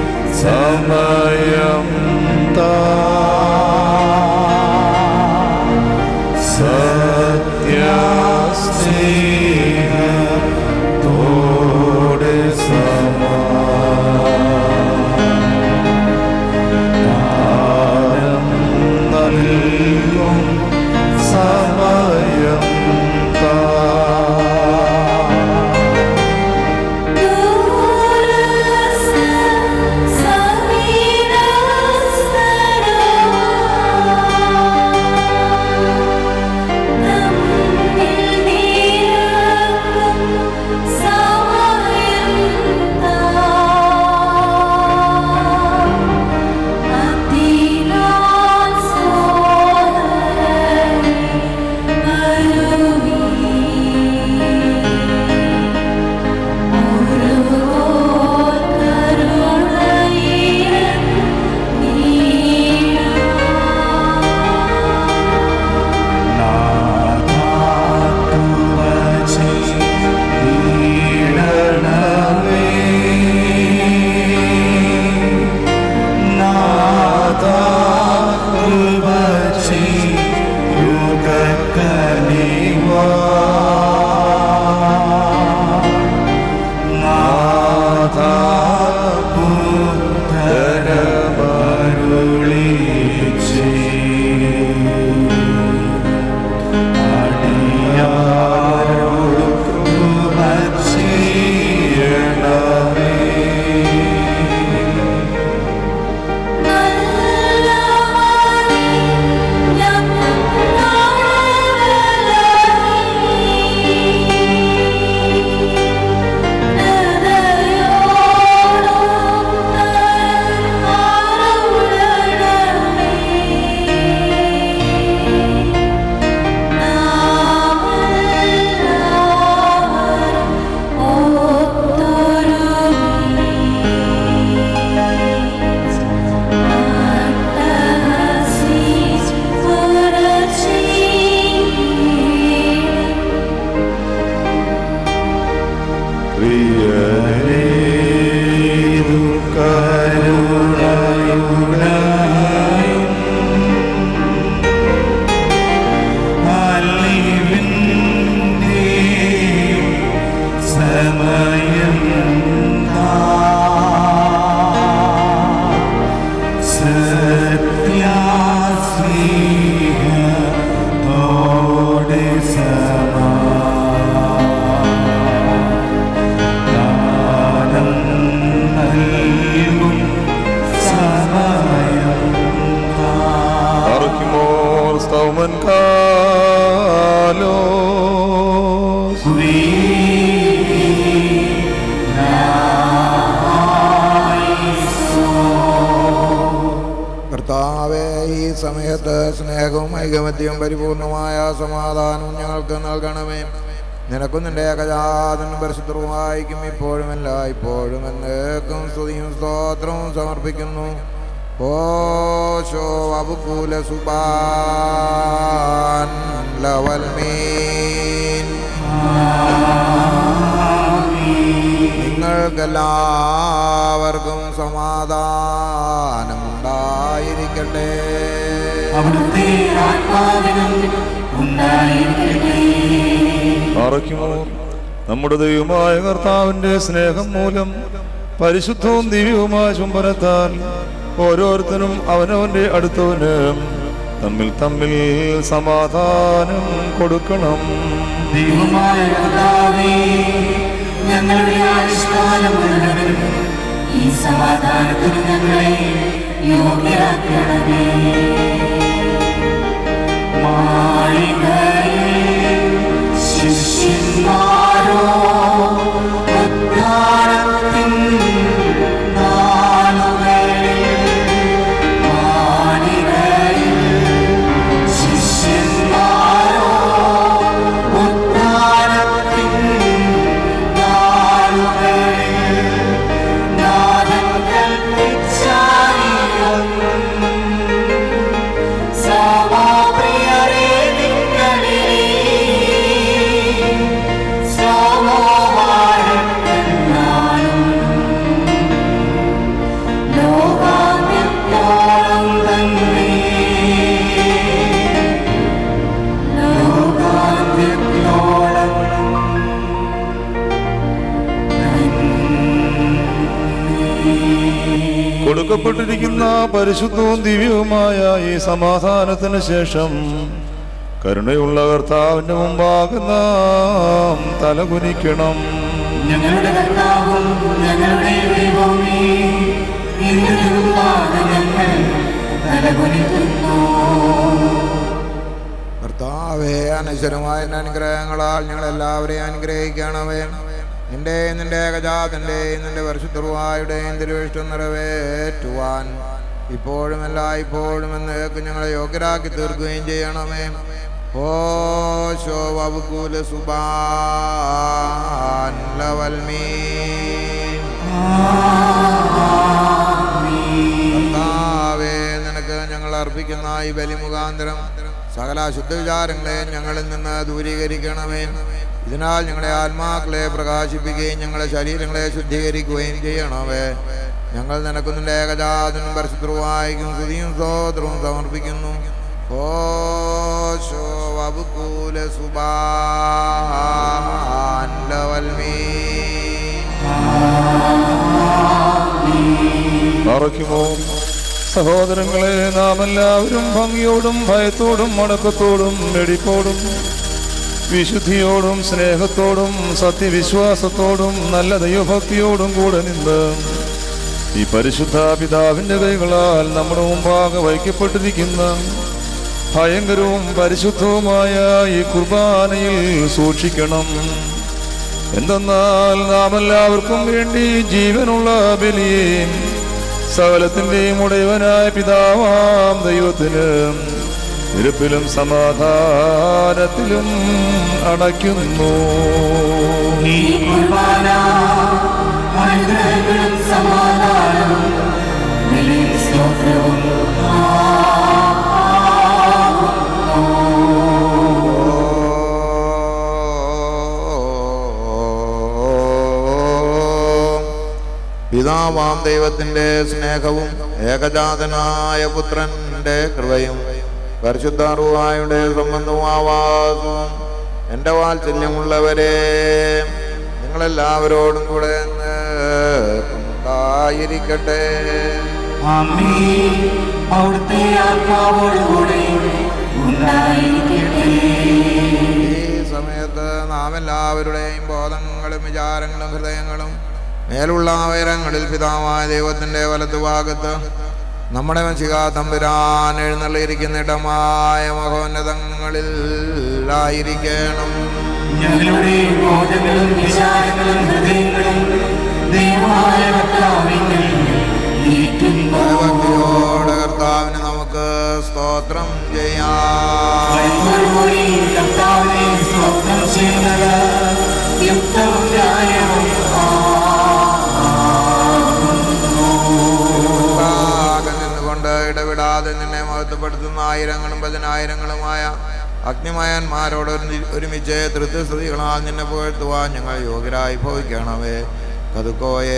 Speaker 7: സമയം താ സത്യസ്നേഹത്തോടെ സമാനം നൽകും സമയം താ പ്രിയനേതു കരുണയുടയും അലിവിൻ്റെയും സമയം സത്യാസ്നേഹത്തോടെ സമാധാനം നൽകും സമയം
Speaker 4: Archimor staumen kalos.
Speaker 3: കർത്താവെ ഈ സമയത്ത് സ്നേഹവും ഐകമത്യവും പരിപൂർണമായ സമാധാനവും ഞങ്ങൾക്ക് നൽകണമേ നിനക്കും നിന്റെ ഏകജാതനും പരിശുദ്ധവുമായിരിക്കും ഇപ്പോഴുമല്ല ഇപ്പോഴും എന്നേക്കും സ്തുതിയും സ്തോത്രവും സമർപ്പിക്കുന്നു ഓശോ അബുക്കൂല സുബാൻ ലവൽമീൻ നിങ്ങൾക്കെല്ലാവർക്കും സമാധാനം ഉണ്ടായിരിക്കട്ടെ
Speaker 2: അവിടുത്തെ ആത്മാവിനും ഉണ്ടായിരിക്കട്ടെ
Speaker 4: Archimor നമ്മുടെ ദൈവമായ കർത്താവിന്റെ സ്നേഹം മൂലം പരിശുദ്ധവും ദിവ്യവുമായ ചുംബനത്താൽ ഓരോരുത്തരും അവനവന്റെ അടുത്തവന് തമ്മിൽ തമ്മിൽ സമാധാനം കൊടുക്കണം
Speaker 2: ദൈവമായ കർത്താവേ ഞങ്ങളുടെ ആയുഷ്കാലം മുഴുവനും ഈ സമാധാനത്തിന് ഞങ്ങളെ യോഗ്യരാക്കണമേ മാളികയിൽ ശിഷ്യന്മാരോ ഉദ്ധാരത്തിൻ നാളുകളിൽ മാളികയിൽ ശിഷ്യന്മാരോ ഉദ്ധാരത്തിൻ നാളുകളിൽ നാഥൻ കൽപ്പിച്ചാലും സമാപ്രിയരേ നിങ്ങളെ സമവാഴക്കെന്നാലും ലോകാന്ത്യത്തോളം തന്നെ ലോകാന്ത്യത്തോളം
Speaker 4: കൊടുക്കപ്പെട്ടിരിക്കുന്ന പരിശുദ്ധവും ദിവ്യവുമായ ഈ സമാധാനത്തിന് ശേഷം കരുണയുള്ള കർത്താവിന്റെ മുമ്പാകെ നാം തലകുനിക്കണം
Speaker 2: ഞങ്ങളുടെ കർത്താവും ഞങ്ങളുടെ ദൈവമേ ഇന്ന് മുമ്പാകെ ഞങ്ങൾ തലകുനിക്കുന്നു
Speaker 3: കർത്താവേ അനശ്വരമായ നിന്റെ അനുഗ്രഹങ്ങളാൽ ഞങ്ങളെല്ലാവരെയും അനുഗ്രഹിക്കണമേ നിന്റെ നിന്റെ ഏകജാതന്റെ നിന്റെ പരിശുദ്ധവായുടെയും തിരുവിഷ്ടം നിറവേറ്റുവാൻ ഇപ്പോഴും എല്ലാ ഇപ്പോഴും എന്നേക്ക് ഞങ്ങളെ യോഗ്യരാക്കി തീർക്കുകയും ചെയ്യണമേ ഓ ശോഭകൂല സുബാൻ ലവൽമീൻ കർത്താവേ നിനക്ക് ഞങ്ങൾ അർപ്പിക്കുന്ന ഈ ബലി മുഖാന്തരം സകല ശുദ്ധവിചാരങ്ങളെ ഞങ്ങളിൽ നിന്ന് ദൂരീകരിക്കണമേ ഇതിനാൽ ഞങ്ങളെ ആത്മാക്കളെ പ്രകാശിപ്പിക്കുകയും ഞങ്ങളെ ശരീരങ്ങളെ ശുദ്ധീകരിക്കുകയും ചെയ്യണമേ ഞങ്ങൾ നിനക്ക് നിന്റെ ഏകജാതനും പരിശുദ്ധവായിക്കും സ്തുതിയും സ്തോത്രവും സമർപ്പിക്കുന്നു ഓശോ വബുക്കൂല സുബാൻ ലവൽമീൻ
Speaker 4: മറയ്ക്കുമോ സഹോദരങ്ങളെ നാം എല്ലാവരും ഭംഗിയോടും ഭയത്തോടും മടക്കത്തോടും വെടിപ്പോടും വിശുദ്ധിയോടും സ്നേഹത്തോടും സത്യവിശ്വാസത്തോടും നല്ല ദൈവഭക്തിയോടും കൂടെ നിന്ന് ഈ പരിശുദ്ധ പിതാവിന്റെ കൈകളാൽ നമ്മുടെ മുമ്പാകെ വയ്ക്കപ്പെട്ടിരിക്കുന്ന ഭയങ്കരവും പരിശുദ്ധവുമായ ഈ കുർബാനയിൽ സൂക്ഷിക്കണം എന്തെന്നാൽ നാം എല്ലാവർക്കും വേണ്ടി ജീവനുള്ള ബലിയെ സകലത്തിന്റെയും ഉടയവനായ പിതാവാം ദൈവത്തിന് ഇരുപ്പിലും സമാധാനത്തിലും അടയ്ക്കുന്നു
Speaker 2: ഈ കുർബാന അനുഗ്രഹങ്ങളും സമാധാനവും ബലിയും സ്തോത്രവും
Speaker 3: പിതാവാം ദൈവത്തിന്റെ സ്നേഹവും ഏകജാതനായ പുത്രന്റെ കൃപയും പരിശുദ്ധ റുവായുടെ സംബന്ധവും ആവാസവും എൻ്റെ വാത്സല്യമുള്ളവരെ നിങ്ങളെല്ലാവരോടും കൂടെ ഉണ്ടായിരിക്കട്ടെ
Speaker 2: ആമേൻ. അവിടുത്തെ ആത്മാവോടുകൂടെ ഉണ്ടായിരിക്കട്ടെ
Speaker 3: ഈ സമയത്ത് നാം എല്ലാവരുടെയും ബോധങ്ങളും വിചാരങ്ങളും ഹൃദയങ്ങളും മേലുള്ള ഉയരങ്ങളിൽ പിതാവായ ദൈവത്തിന്റെ വലതുഭാഗത്ത് നമ്മുടെ മനുഷ്യ തമ്പുരാൻ എഴുന്നള്ളിയിരിക്കുന്ന ഇടമായ മഹോന്നതങ്ങളിൽ ആയിരിക്കണം
Speaker 2: ഞങ്ങളുടെ ബോധങ്ങളും വിചാരങ്ങളും ഹൃദയങ്ങളും ദൈവമായ കർത്താവിങ്കിൽ നീട്ടുന്നു.
Speaker 3: ഭക്തിയോടെ കർത്താവിന് നമുക്ക് സ്തോത്രം ചെയ്യാം
Speaker 2: ഭയത്തോടുകൂടി കർത്താവിനെ സ്തോത്രം ചെയ്യുന്നത് യുക്തവും ന്യായവും
Speaker 3: ഭാഗം നിന്നുകൊണ്ട് ഇടവിടാതെ നിന്നെ മഹത്വപ്പെടുത്തുന്ന ആയിരങ്ങളും പതിനായിരങ്ങളുമായ അഗ്നിമയന്മാരോട് ഒരുമി- ഒരുമിച്ച് തൃത്വസ്തുതികളാൽ നിന്നെ പുകഴ്ത്തുവാൻ ഞങ്ങൾ യോഗ്യരായി ഭവിക്കണമേ കതുക്കോയേ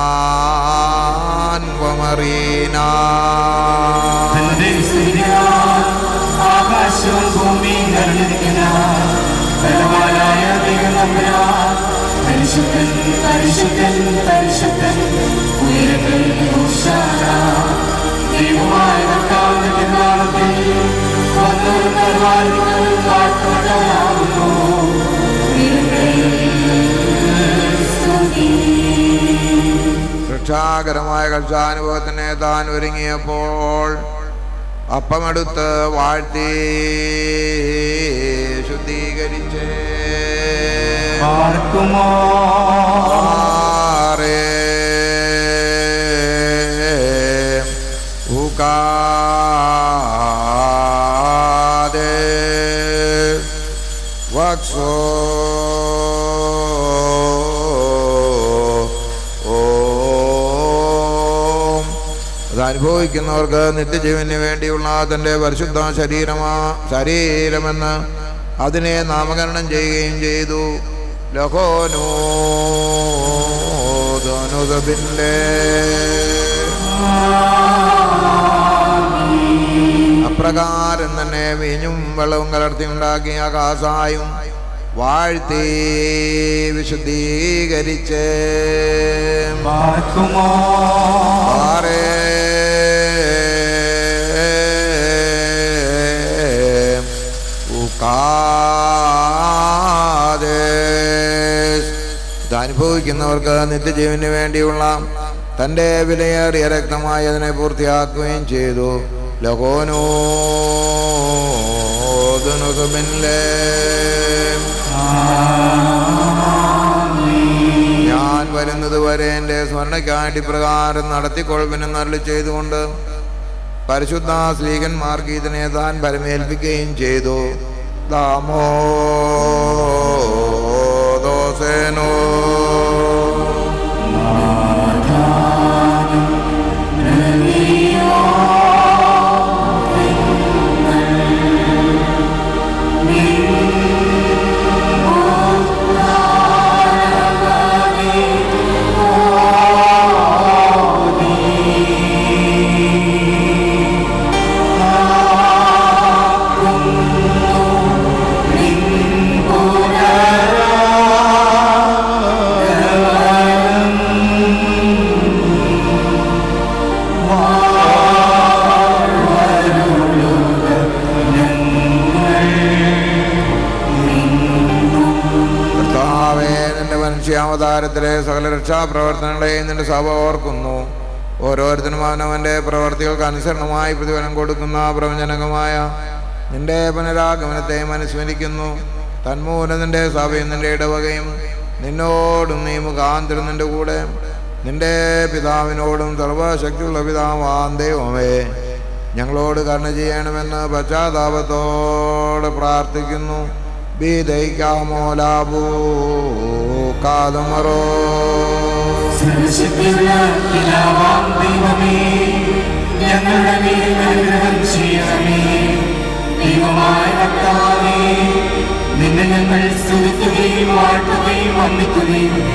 Speaker 3: നാൻ വമറീനാ
Speaker 2: തന്റെ സ്തുതിയാൽ ആകാശവും ഭൂമിയും നിറഞ്ഞിരിക്കുന്ന ബലവാനായ ദൈവനമ്പുരാൻ പരിശുദ്ധൻ പരിശുദ്ധൻ പരിശുദ്ധൻ ഉയരങ്ങളിൽ ഹോശാന. ദൈവമായ കർത്താവിന്റെ തിരുനാമത്തിൽ വന്നവരും വരുവാനും കാട്ടുകൊണ്ടവനാകുന്നു. ഉയരങ്ങളിൽ സ്തുതി
Speaker 3: രക്ഷാകരമായ കക്ഷാനുഭവത്തിന് താൻ ഒരുങ്ങിയപ്പോൾ അപ്പമെടുത്ത് വാഴ്ത്തി ശുദ്ധീകരിച്ച്
Speaker 2: പാർക്കുമോ
Speaker 3: ആറേ ഉകാതെ വക്സോ ഓം അത് അനുഭവിക്കുന്നവർക്ക് നിത്യജീവന് വേണ്ടിയുള്ള തൻ്റെ പരിശുദ്ധ ശരീരമാ ശരീരമെന്ന് അതിനെ നാമകരണം ചെയ്യുകയും ചെയ്തു ലഹോനോ ധനുതപിൻ്റെ അപ്രകാരം തന്നെ വീഞ്ഞും വെള്ളവും കലർത്തി ഉണ്ടാക്കിയ കാസായും വാഴ്ത്തി വിശുദ്ധീകരിച്ച്
Speaker 2: പാർക്കുമോ
Speaker 3: ആറേ ഉകാദേശ്. ഇത് അനുഭവിക്കുന്നവർക്ക് നിത്യജീവന് വേണ്ടിയുള്ള തൻ്റെ വിലയേറിയ രക്തമായി അതിനെ പൂർത്തിയാക്കുകയും ചെയ്തു ലഹോനോ ഞാൻ വരുന്നത് വരെ എൻ്റെ സ്മരണയ്ക്കായിട്ട് ഇപ്രകാരം നടത്തിക്കൊഴുപ്പിനും നരളി ചെയ്തുകൊണ്ട് പരിശുദ്ധ സ്ലീകന്മാർക്ക് ഇതിനെ താൻ പരമേൽപ്പിക്കുകയും ചെയ്തു ദാമോ ദോസേനോ കർത്താവേ നിന്റെ മനുഷ്യാവതാരത്തിലെ സകല രക്ഷാപ്രവർത്തനങ്ങളെയും നിന്റെ സഭ ഓർക്കുന്നു ഓരോരുത്തരും അവനവൻ്റെ പ്രവർത്തികൾക്ക് അനുസരണമായി പ്രതിഫലം കൊടുക്കുന്ന പ്രവചനകമായ നിന്റെ പുനരാഗമനത്തെയും അനുസ്മരിക്കുന്നു തന്മൂലം നിന്റെ സഭയും നിന്റെ ഇടവകയും നിന്നോടും നീ മുഖാന്തരം നിന്റെ കൂടെ നിന്റെ പിതാവിനോടും സർവശക്തിയുള്ള പിതാവാൻ ദൈവമേ ഞങ്ങളോട് കരുണ ചെയ്യണമെന്ന് പശ്ചാത്താപത്തോടെ പ്രാർത്ഥിക്കുന്നു ബീതൈക്കാമോലാബൂ കാതമറോ
Speaker 2: സർവശക്തിയുള്ള പിതാവാം ദൈവമേ ഞങ്ങളുടെ മേൽ അനുഗ്രഹം ചെയ്യണമേ ദൈവമായ കർത്താവേ നിന്നെ ഞങ്ങൾ സ്തുതിക്കുകയും വാഴ്ത്തുകയും വന്ദിക്കുകയും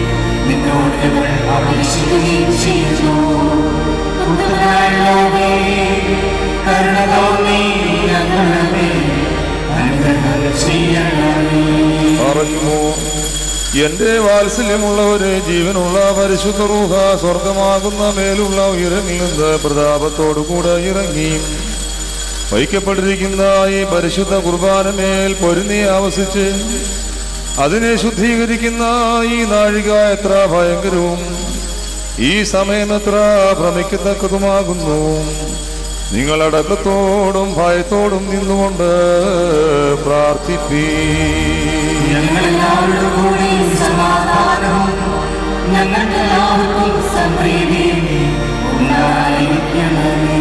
Speaker 1: നിന്നോട് ഞങ്ങൾ അപേക്ഷിക്കുകയും ചെയ്യുന്നു പുത്രനായുള്ളവേ, കരുണ തോന്നി ഞങ്ങളുടെ മേൽ അനുഗ്രഹം ചെയ്യണമേ
Speaker 4: അറിയുമോ എന്റെ വാത്സല്യമുള്ളവരെ ജീവനുള്ള പരിശുദ്ധ റൂഹ സ്വർഗമാകുന്ന മേലുള്ള ഉയരങ്ങളിൽ നിന്ന് പ്രതാപത്തോടുകൂടെ ഇറങ്ങി വഹിക്കപ്പെട്ടിരിക്കുന്ന ഈ പരിശുദ്ധ കുർബാനമേൽ പൊരുന്നി ആവസിച്ച് അതിനെ ശുദ്ധീകരിക്കുന്ന ഈ നാഴിക എത്ര ഭയങ്കരവും ഈ സമയം എത്ര ഭ്രമിക്കത്തക്കതുമാകുന്നു നിങ്ങളടക്കത്തോടും ഭയത്തോടും നിന്നുകൊണ്ട് പ്രാർത്ഥിപ്പീ
Speaker 1: ഞങ്ങളെല്ലാവരുടെ കൂടെ സമാധാനവും ഞങ്ങൾക്കെല്ലാവർക്കും സംപ്രീതിയും ഉണ്ടായിരിക്കണമേ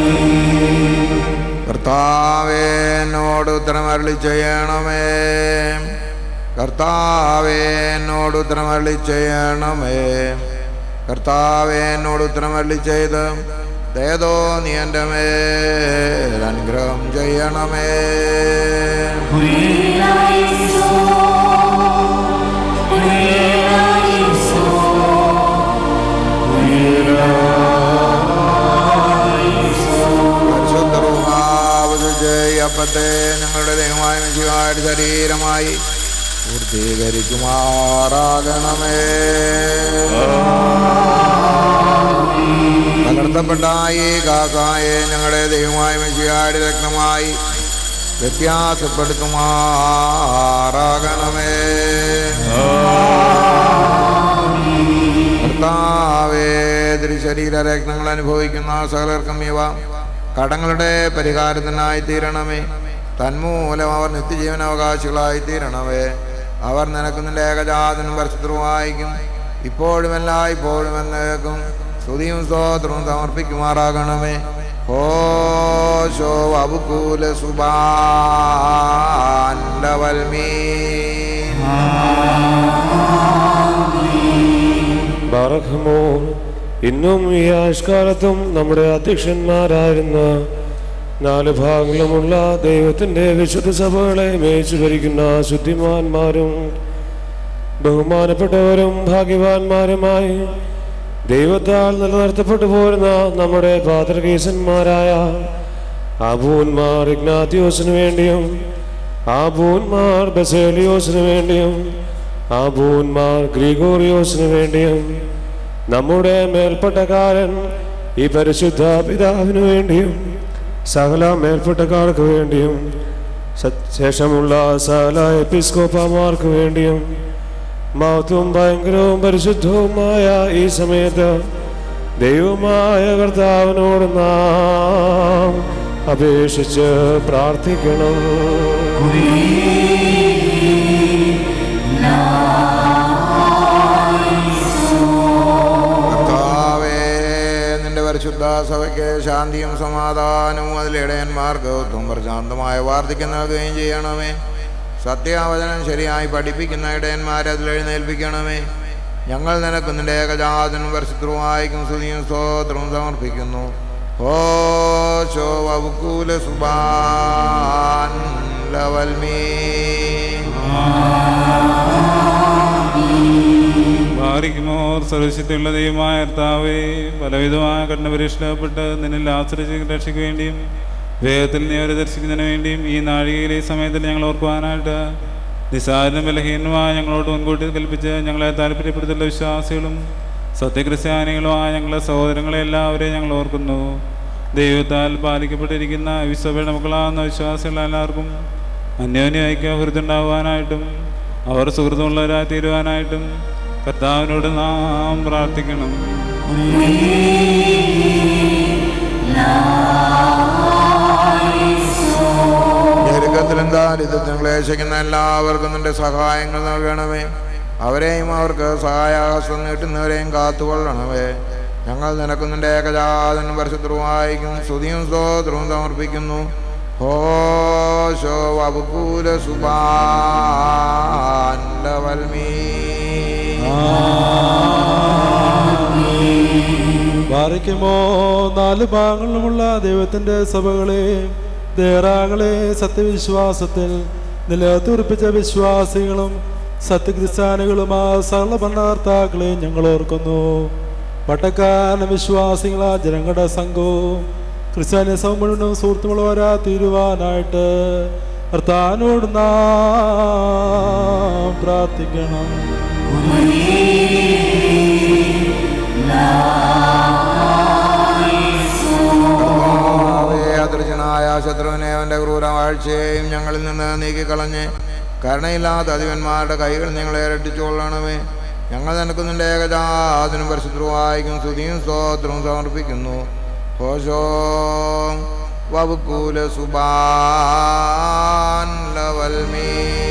Speaker 3: കർത്താവേ എന്നോട് ഉത്തരമരളി ചെയ്യണമേ കർത്താവേ എന്നോട് ഉത്തരമരളി ചെയ്യണമേ കർത്താവേ എന്നോട് ഉത്തരമരളി ചെയ്ത് ദയതോ നീ എൻ്റെ മേൽ അനുഗ്രഹം ചെയ്യണമേ
Speaker 1: കുരിയനായിസോ കുരിയനായിസോ
Speaker 3: പരിശുദ്ധ റൂഹാവധിച്ച് ഈ അപ്പത്തെ ഞങ്ങളുടെ ദൈവമായ മിശിഹായുടെ ശരീരമായി പൂർത്തീകരിക്കുമാറാകണമേ തകർത്തപ്പെട്ട ഈ കാക്കായെ ഞങ്ങളുടെ ദൈവമായ മിശിഹായുടെ രക്തമായി വ്യത്യാസപ്പെടുത്തുമാറാകണമേ കർത്താവേ ശരീര രത്നങ്ങൾ അനുഭവിക്കുന്ന സകലർക്കും ഇവ കടങ്ങളുടെ പരിഹാരത്തിനായി തീരണമേ തന്മൂലം അവർ നിത്യജീവൻ അവകാശികളായി തീരണമേ അവർ നിനക്ക് നിന്റെ ഏകജാതനും പരിശുദ്ധവായിക്കും ഇപ്പോഴും എല്ലാ ഇപ്പോഴും എന്നേക്കും സ്തുതിയും സ്തോത്രവും സമർപ്പിക്കുമാറാകണമേ ഓശോ അബുക്കൂല സുബാൻഡവൽമീ
Speaker 8: ബാറഖമോ ഇന്നും ഈ ആഷ്കാലത്തും നമ്മുടെ അധ്യക്ഷന്മാരായിരുന്ന നാല് ഭാഗങ്ങളുമുള്ള ദൈവത്തിൻ്റെ വിശുദ്ധ സഭകളെ മേച്ചു ഭരിക്കുന്ന ശുദ്ധിമാന്മാരും ബഹുമാനപ്പെട്ടവരും ഭാഗ്യവാന്മാരുമായി ദൈവത്താൽ നിലനിർത്തപ്പെട്ടു പോരുന്ന നമ്മുടെ പാത്രകേശന്മാരായ ആബൂന്മാർ ഇഗ്നാത്തിയോസിനു വേണ്ടിയും ആബൂന്മാർ ബസേലിയോസിനു വേണ്ടിയും ആബൂന്മാർ ഗ്രിഗോറിയോസിനു വേണ്ടിയും നമ്മുടെ മേൽപ്പെട്ടക്കാരൻ ഈ പരിശുദ്ധ പിതാവിനു വേണ്ടിയും സകല മേൽപ്പെട്ടക്കാർക്ക് വേണ്ടിയും സ- ശേഷമുള്ള സകല എപ്പിസ്കോപ്പമാർക്ക് വേണ്ടിയും മഹത്വവും ഭയങ്കരവും പരിശുദ്ധവുമായ ഈ സമയത്ത് ദൈവമായ കർത്താവിനോട് നാം അപേക്ഷിച്ച് പ്രാർത്ഥിക്കണം
Speaker 3: കർത്താവേ നിന്റെ പരിശുദ്ധ സഭയ്ക്ക് ശാന്തിയും സമാധാനവും അതിലിടയന്മാർക്ക് ഒത്തും പ്രശാന്തമായ വാർദ്ധക്യം നൽകുകയും ചെയ്യണമേ സത്യാവചനം ശരിയായി പഠിപ്പിക്കുന്ന ഇടയന്മാരെ അതിലെഴുന്നേൽപ്പിക്കണമേ ഞങ്ങൾ നിനക്ക് നിന്റെ ഏകജാതനും പരിശുദ്ധവുമായിരിക്കും സ്തുതിയും സ്തോത്രവും സമർപ്പിക്കുന്നു ഓ ശോ വകുല സുബാൻ ലവൽമീ
Speaker 5: ഭാരിക്കുമോ സർവശക്തിയുള്ള ദൈവമായ കർത്താവേ പലവിധമായ കഠിനപരീക്ഷപ്പെട്ട് നിന്നിൽ ആശ്രയിച്ച് രക്ഷിക്കുവേണ്ടിയും വേഗത്തിൽ നീ അവരെ ദർശിക്കുന്നതിന് വേണ്ടിയും ഈ നാഴികയിലെ ഈ സമയത്തിൽ ഞങ്ങൾ ഓർക്കുവാനായിട്ട് നിസാരനും ബലഹീനനുമായ ഞങ്ങളോട് മുൻകൂട്ടി കൽപ്പിച്ച് ഞങ്ങളെ താല്പര്യപ്പെടുത്തുന്ന വിശ്വാസികളും സത്യക്രിസ്ത്യാനികളുമായ ഞങ്ങളുടെ സഹോദരങ്ങളെ എല്ലാവരെയും ഞങ്ങൾ ഓർക്കുന്നു ദൈവത്താൽ പാലിക്കപ്പെട്ടിരിക്കുന്ന വിശ്വയുടെ മക്കളാകുന്ന വിശ്വാസികൾ എല്ലാവർക്കും അന്യോന്യ ഐക്യ ഹൃദയുണ്ടാകുവാനായിട്ടും അവർ സുഹൃത്തുള്ളവരായി തീരുവാനായിട്ടും കർത്താവിനോട് നാം പ്രാർത്ഥിക്കണം
Speaker 3: ഞെരുക്കത്തിലും ദാരിദ്ര്യത്തിലും ക്ലേശിക്കുന്ന എല്ലാവർക്കും നിന്റെ സഹായങ്ങൾ നൽകണമേ അവരെയും അവർക്ക് സഹായാഹസ്തം നീട്ടുന്നവരെയും കാത്തുകൊള്ളണമേ ഞങ്ങൾ നിനക്ക് നിന്റെ ഏകജാതനും പരിശുദ്ധവുമായിരിക്കും സ്തുതിയും സ്തോത്രവും സമർപ്പിക്കുന്നു ഹോശോ വകുല സുബാൻഡവൽമീ
Speaker 9: ബാധിക്കുമോ നാല് ഭാഗങ്ങളുമുള്ള ദൈവത്തിന്റെ സഭകളെ ദേറാകളെ സത്യവിശ്വാസത്തിൽ നിലത്തുറപ്പിച്ച വിശ്വാസികളും സത്യക്രിസ്ത്യാനികളും ആ സകല ഭരണകർത്താക്കളെയും ഞങ്ങൾ ഓർക്കുന്നു പട്ടക്കാരന വിശ്വാസികളാ ജനങ്ങളുടെ സംഘവും ക്രിസ്ത്യാനി സൗമുഴുവനും സുഹൃത്തുമുള്ളവരാ തീരുവാനായിട്ട് കർത്താനോട് നാം പ്രാർത്ഥിക്കണം
Speaker 3: കർത്താവേ, അദൃശ്യനായ ശത്രുവിനെ അവന്റെ ക്രൂരവാഴ്ചയെയും ഞങ്ങളിൽ നിന്ന് നീക്കിക്കളഞ്ഞ് കരുണയില്ലാത്ത അധിപന്മാരുടെ കൈകൾ ഞങ്ങളെ രട്ടിച്ചുകൊള്ളണമേ ഞങ്ങൾ നിനക്കുന്നിൻ്റെ ഏകജാതിനും പരിശുദ്ധവായിക്കും സ്തുതിയും സ്തോത്രവും സമർപ്പിക്കുന്നു ഹോശോ വബുക്കൂല സുബാൻ ലവൽമീ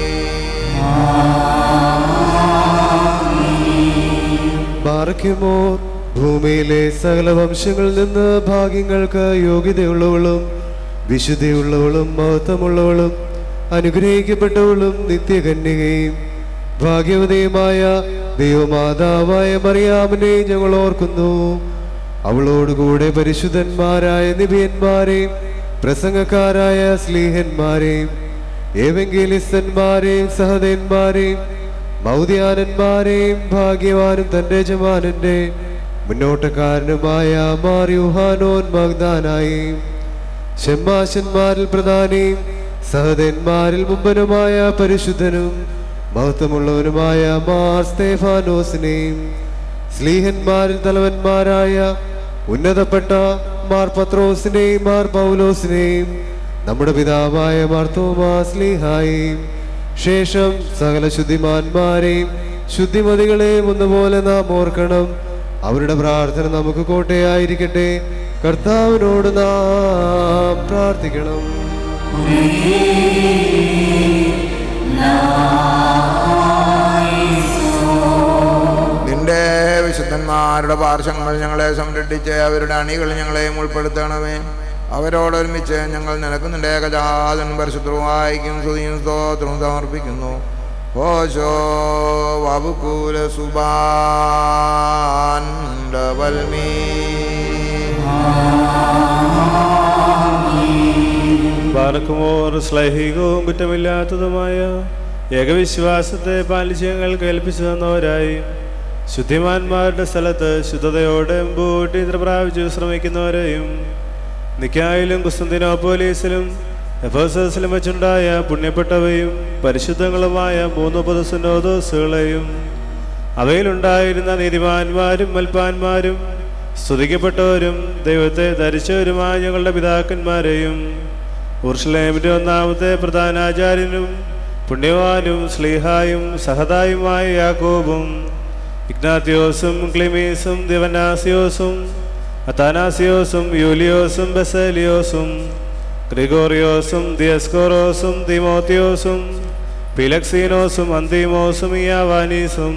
Speaker 8: ബാർക്കുമോ ഭൂമിയിലെ സകല വംശങ്ങളിൽ നിന്ന് ഭാഗ്യങ്ങൾക്ക് യോഗ്യതയുള്ളവളും വിശുദ്ധിയുള്ളവളും മഹത്വമുള്ളവളും അനുഗ്രഹിക്കപ്പെട്ടവളും നിത്യകന്യകയും ഭാഗ്യവതിയുമായ ദൈവമാതാവായ മറിയാമിനെ ഞങ്ങൾ ഓർക്കുന്നു അവളോടുകൂടെ പരിശുദ്ധന്മാരായ നിബിയന്മാരെയും പ്രസംഗക്കാരായ സ്ലീഹന്മാരെയും ഏവെങ്കിലിസ്തന്മാരെയും സഹതന്മാരെയും മൗദ്യാനന്മാരെയും ഭാഗ്യവാനും തന്റെ യജമാനന്റെ മുന്നോട്ടക്കാരനുമായ മാറിയുഹാനോൻ മഗ്ദാനായും ഷെമ്മാശന്മാരിൽ പ്രധാനിയും സഹതന്മാരിൽ മുമ്പനുമായ പരിശുദ്ധനും മഹത്വമുള്ളവനുമായ മാർ സ്തേഫാനോസിനെയും സ്ലീഹന്മാരിൽ തലവന്മാരായ ഉന്നതപ്പെട്ട മാർ പത്രോസിനെയും മാർ പൗലോസിനെയും നമ്മുടെ പിതാവായ മാർ തോമാസ്ലിഹായും ശേഷം സകല ശുദ്ധിമാന്മാരെയും ശുദ്ധിമതികളെയും ഒന്നുപോലെ നാം ഓർക്കണം അവരുടെ പ്രാർത്ഥന നമുക്ക് കോട്ടയായിരിക്കട്ടെ കർത്താവിനോട് നാം പ്രാർത്ഥിക്കണം
Speaker 3: നിന്റെ വിശുദ്ധന്മാരുടെ പാർശ്വങ്ങൾ ഞങ്ങളെ സംരക്ഷിച്ച് അവരുടെ അണികൾ ഞങ്ങളെയും ഉൾപ്പെടുത്തണമേ അവരോടൊരുമിച്ച് ഞങ്ങൾ നിനക്ക് നിന്റെ ഏകജാതൻ പരിശുദ്ധവായിക്കും സ്തുതിയും സ്തോത്രവും സമർപ്പിക്കുന്നു ഓശോ വബുക്കൂല സുബാൻ വൽമീ
Speaker 10: പാർക്കുമോർ ശ്ലൈഹികവും കുറ്റമില്ലാത്തതുമായ ഏകവിശ്വാസത്തെ പാലിച്ച് ഞങ്ങൾ കേൾപ്പിച്ചു തന്നവരായി ശുദ്ധിമാന്മാരുടെ സ്ഥലത്ത് ശുദ്ധതയോടെ മുമ്പോട്ട് ഇത്ര പ്രാപിച്ചു ശ്രമിക്കുന്നവരെയും നിക്കായിലും കുസ്തന്തിനോപ്പോലീസിലും എഫോസസിലും വെച്ചുണ്ടായ പുണ്യപ്പെട്ടവയും പരിശുദ്ധങ്ങളുമായ മൂന്ന് പൊതുസുനോദോസുകളെയും അവയിലുണ്ടായിരുന്ന നീതിമാന്മാരും മൽപ്പാന്മാരും സ്തുതിക്കപ്പെട്ടവരും ദൈവത്തെ ധരിച്ചവരുമായ ഞങ്ങളുടെ പിതാക്കന്മാരെയും ഉർഷലേമിന്റെ ഒന്നാമത്തെ പ്രധാനാചാര്യനും പുണ്യവാനും സ്ലീഹായും സഹതായുമായ യാക്കോബും ഇഗ്നാത്യോസും ക്ലിമീസും ദിവനാസിയോസും അത്താനാസിയോസും യൂലിയോസും ബസേലിയോസും ഗ്രിഗോറിയോസും ദിയസ്കോറോസും തിമോത്തിയോസും പിലക്സീനോസും അന്തിമോസും ഇയാവാനീസും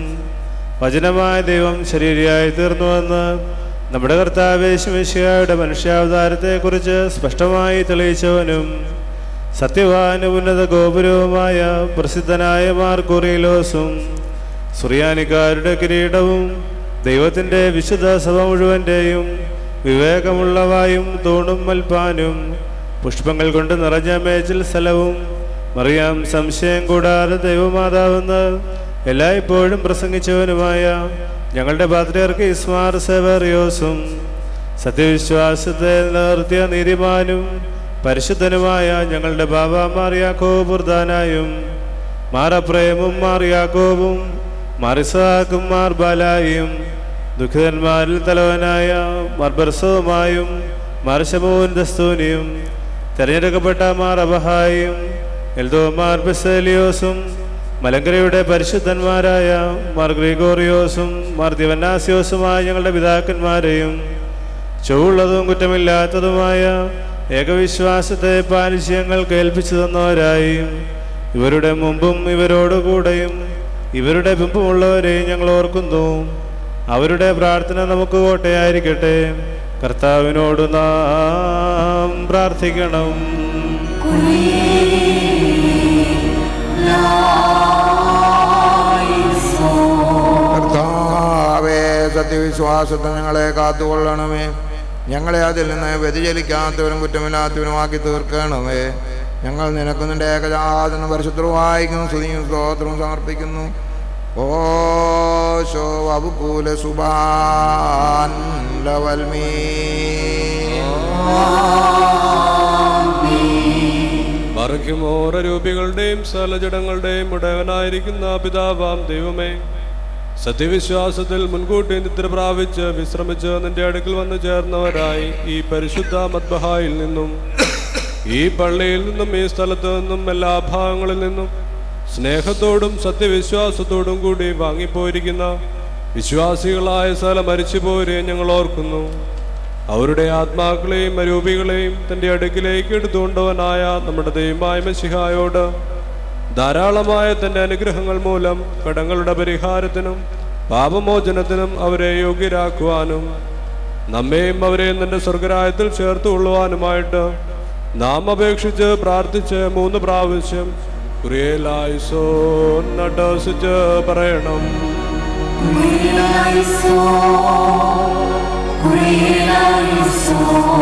Speaker 10: വചനമായ ദൈവം ശരീരയായി തീർന്നുവെന്ന് നമ്മുടെ കർത്താവേശമിശയുടെ മനുഷ്യാവതാരത്തെക്കുറിച്ച് സ്പഷ്ടമായി തെളിയിച്ചവനും സത്യവാനും ഉന്നത ഗോപുരവുമായ പ്രസിദ്ധനായ മാർക്കുറിയിലോസും സുറിയാനിക്കാരുടെ കിരീടവും ദൈവത്തിൻ്റെ വിശുദ്ധ സഭ മുഴുവൻ്റെയും വിവേകമുള്ളവായും തൂണും മൽപ്പാനും പുഷ്പങ്ങൾ കൊണ്ട് നിറഞ്ഞ മേച്ചിൽ സ്ഥലവും മറിയാം സംശയം കൂടാതെ ദൈവമാതാവെന്ന് എല്ലായ്പ്പോഴും പ്രസംഗിച്ചവനുമായ ഞങ്ങളുടെ പാത്രിയർക്ക് ഇസ്മാർ സെവറിയോസും സത്യവിശ്വാസത്തെ നിർത്തിയ നീതിമാനും പരിശുദ്ധനുമായ ഞങ്ങളുടെ ബാബ മാറിയാക്കോ ബുർദാനായും മാറപ്രേമും മാറിയാക്കോവും മാറിസാക്കും മാർ ബാലായും ദുഃഖിതന്മാരിൽ തലവനായ മർബർസവുമായും മാർശമോൻ ദസ്തൂനിയും തെരഞ്ഞെടുക്കപ്പെട്ട മാർ അബഹായും എൽദോ മാർ ബെസേലിയോസും മലങ്കരയുടെ പരിശുദ്ധന്മാരായ മാർ ഗ്രിഗോറിയോസും മാർ ദിവനാസിയോസുമായ ഞങ്ങളുടെ പിതാക്കന്മാരെയും ചൊവ്വുള്ളതും കുറ്റമില്ലാത്തതുമായ ഏകവിശ്വാസത്തെ പാലിച്ച് ഞങ്ങൾ കേൾപ്പിച്ചു തന്നവരായി ഇവരുടെ മുമ്പും ഇവരോടുകൂടെയും ഇവരുടെ ബിംബമുള്ളവരെയും ഞങ്ങൾ ഓർക്കുന്നു അവരുടെ പ്രാർത്ഥന നമുക്ക് കോട്ടയായിരിക്കട്ടെ കർത്താവിനോട് നാം പ്രാർത്ഥിക്കണം
Speaker 3: കർത്താവേ സത്യവിശ്വാസത്തെ ഞങ്ങളെ കാത്തുകൊള്ളണമേ ഞങ്ങളെ അതിൽ നിന്ന് വ്യതിചലിക്കാത്തവരും കുറ്റമില്ലാത്തവരുമാക്കി തീർക്കണമേ ഞങ്ങൾ നിനക്ക് നിന്റെ ഏകജാതന പരിശുദ്ധവായിക്കും സ്തുതിയും സ്തോത്രവും സമർപ്പിക്കുന്നു ഓശോ വബുകൂല സുബാൻ ലവൽമീ
Speaker 11: മറയ്ക്കുമോരൂപികളുടെയും സകലജടങ്ങളുടെയും ഉടയവനായിരിക്കുന്ന പിതാവാം ദൈവമേ സത്യവിശ്വാസത്തിൽ മുൻകൂട്ടി നിദ്ര പ്രാപിച്ച് വിശ്രമിച്ച് നിന്റെ അടുക്കൽ വന്നു ചേർന്നവരായി ഈ പരിശുദ്ധ മദ്ബഹായിൽ നിന്നും ഈ പള്ളിയിൽ നിന്നും ഈ സ്ഥലത്ത് നിന്നും എല്ലാ ഭാഗങ്ങളിൽ നിന്നും സ്നേഹത്തോടും സത്യവിശ്വാസത്തോടും കൂടി വാങ്ങിപ്പോയിരിക്കുന്ന വിശ്വാസികളായ സ്ഥലം മരിച്ചുപോരെ ഞങ്ങൾ ഓർക്കുന്നു അവരുടെ ആത്മാക്കളെയും അരൂപികളെയും തന്റെ അടുക്കിലേക്ക് എടുത്തുകൊണ്ടവനായ നമ്മുടെ ദൈവമായ മസിഹായോട് ധാരാളമായ തന്റെ അനുഗ്രഹങ്ങൾ മൂലം കടങ്ങളുടെ പരിഹാരത്തിനും പാപമോചനത്തിനും അവരെ യോഗ്യരാക്കുവാനും നമ്മെയും അവരെയും തന്റെ സ്വർഗരായത്തിൽ ചേർത്ത് കൊള്ളുവാനുമായിട്ട് നാം അപേക്ഷിച്ച് പ്രാർത്ഥിച്ച് മൂന്ന് പ്രാവശ്യം കുറിയലായിസോ നട്ടസിച്ച് പറയണം
Speaker 1: കുരിയലായിസോ കുരിയലായിസോ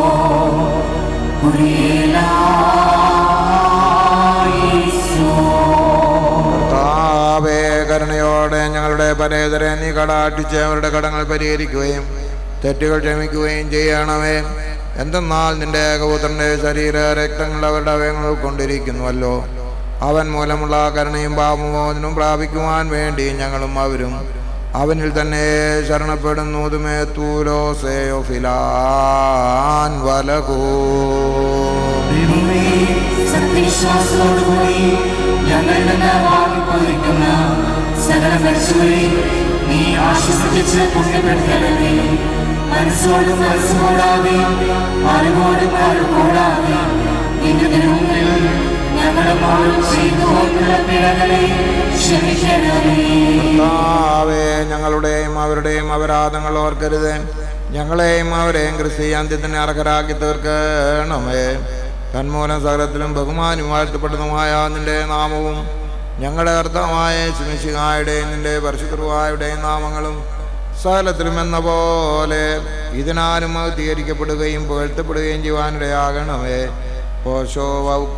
Speaker 1: കുരിയലായിസോ
Speaker 3: കർത്താവേ കരുണയോടെ ഞങ്ങളുടെ പരേതരെ നീ കടാട്ടിച്ച് അവരുടെ കടങ്ങൾ പരിഹരിക്കുകയും തെറ്റുകൾ ക്ഷമിക്കുകയും ചെയ്യണമേ എന്തെന്നാൽ നിന്റെ ഏകപുത്രന്റെ ശരീര രക്തങ്ങൾ അവരുടെ അവയങ്ങൾ കൊണ്ടിരിക്കുന്നുവല്ലോ അവൻ മൂലമുള്ള കരുണയും പാപമോചനവും പ്രാപിക്കുവാൻ വേണ്ടി ഞങ്ങളും അവരും അവനിൽ തന്നെ ശരണപ്പെടുന്നു തുമേ തൂലോ സേയോ ഫിലാൻ വലകൂ
Speaker 1: ദൈവമേ സത്യവിശ്വാസത്തോടുകൂടി ഞങ്ങളിൽ നിന്ന് വാങ്ങിപ്പോയിരിക്കുന്ന സകല മരിച്ചവരെ നീ ആശ്വസിപ്പിച്ച് പുണ്യപ്പെടുത്തണമേ മനസ്സോടും മനസ്സുകൂടാതെ അറിവോടും അറിവോടാതെ നിന്റെ തിരുമുമ്പിൽ ഞങ്ങളുടെ മോളും ചെയ്തു പോയിട്ടുള്ള പിഴകളെ ക്ഷമിക്കണമേ
Speaker 3: കർത്താവേ ഞങ്ങളുടെയും അവരുടെയും അപരാധങ്ങൾ ഓർക്കരുത് ഞങ്ങളെയും അവരെയും ക്രിസ്തീയാന്ത്യത്തിന് അർഹരാക്കി തീർക്കണമേ തന്മൂലം സകലത്തിലും ബഹുമാനും വാഴ്ത്തപ്പെടുന്നതുമായ നിന്റെ നാമവും ഞങ്ങളുടെ കർത്താവായ ശുമിശിഹായുടെയും നിന്റെ പരിശുദ്ധരുവായുടെയും നാമങ്ങളും സകലത്തിലും എന്ന പോലെ ഇതിനാലും തീകരിക്കപ്പെടുകയും പുകഴ്ത്തപ്പെടുകയും ചെയ്യുവാനിടയാകണമേ പോഷോ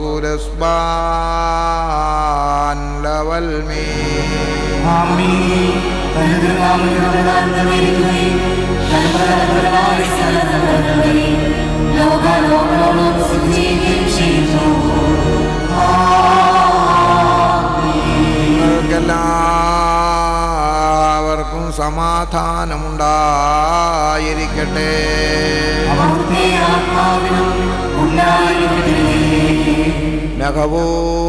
Speaker 3: വൗക്കൂലസ്ബാൻ ലവൽമീ
Speaker 1: ആമീൻ. തന്റെ തിരുനാമത്തിലൂടെ നടന്നുവരികയും തലമുറകളായ സ്ഥലത്തുള്ളവരെയും ലോകാലോകളോളം സ്ഥിതി ചെയ്യുകയും ചെയ്യുന്നു
Speaker 3: നിങ്ങൾക്കെല്ലാവർക്കും സമാധാനമുണ്ടായിരിക്കട്ടെ
Speaker 1: അവിടുത്തെ ആത്മാവിനും ഉണ്ടായിരിക്കട്ടെ
Speaker 3: നഖവോ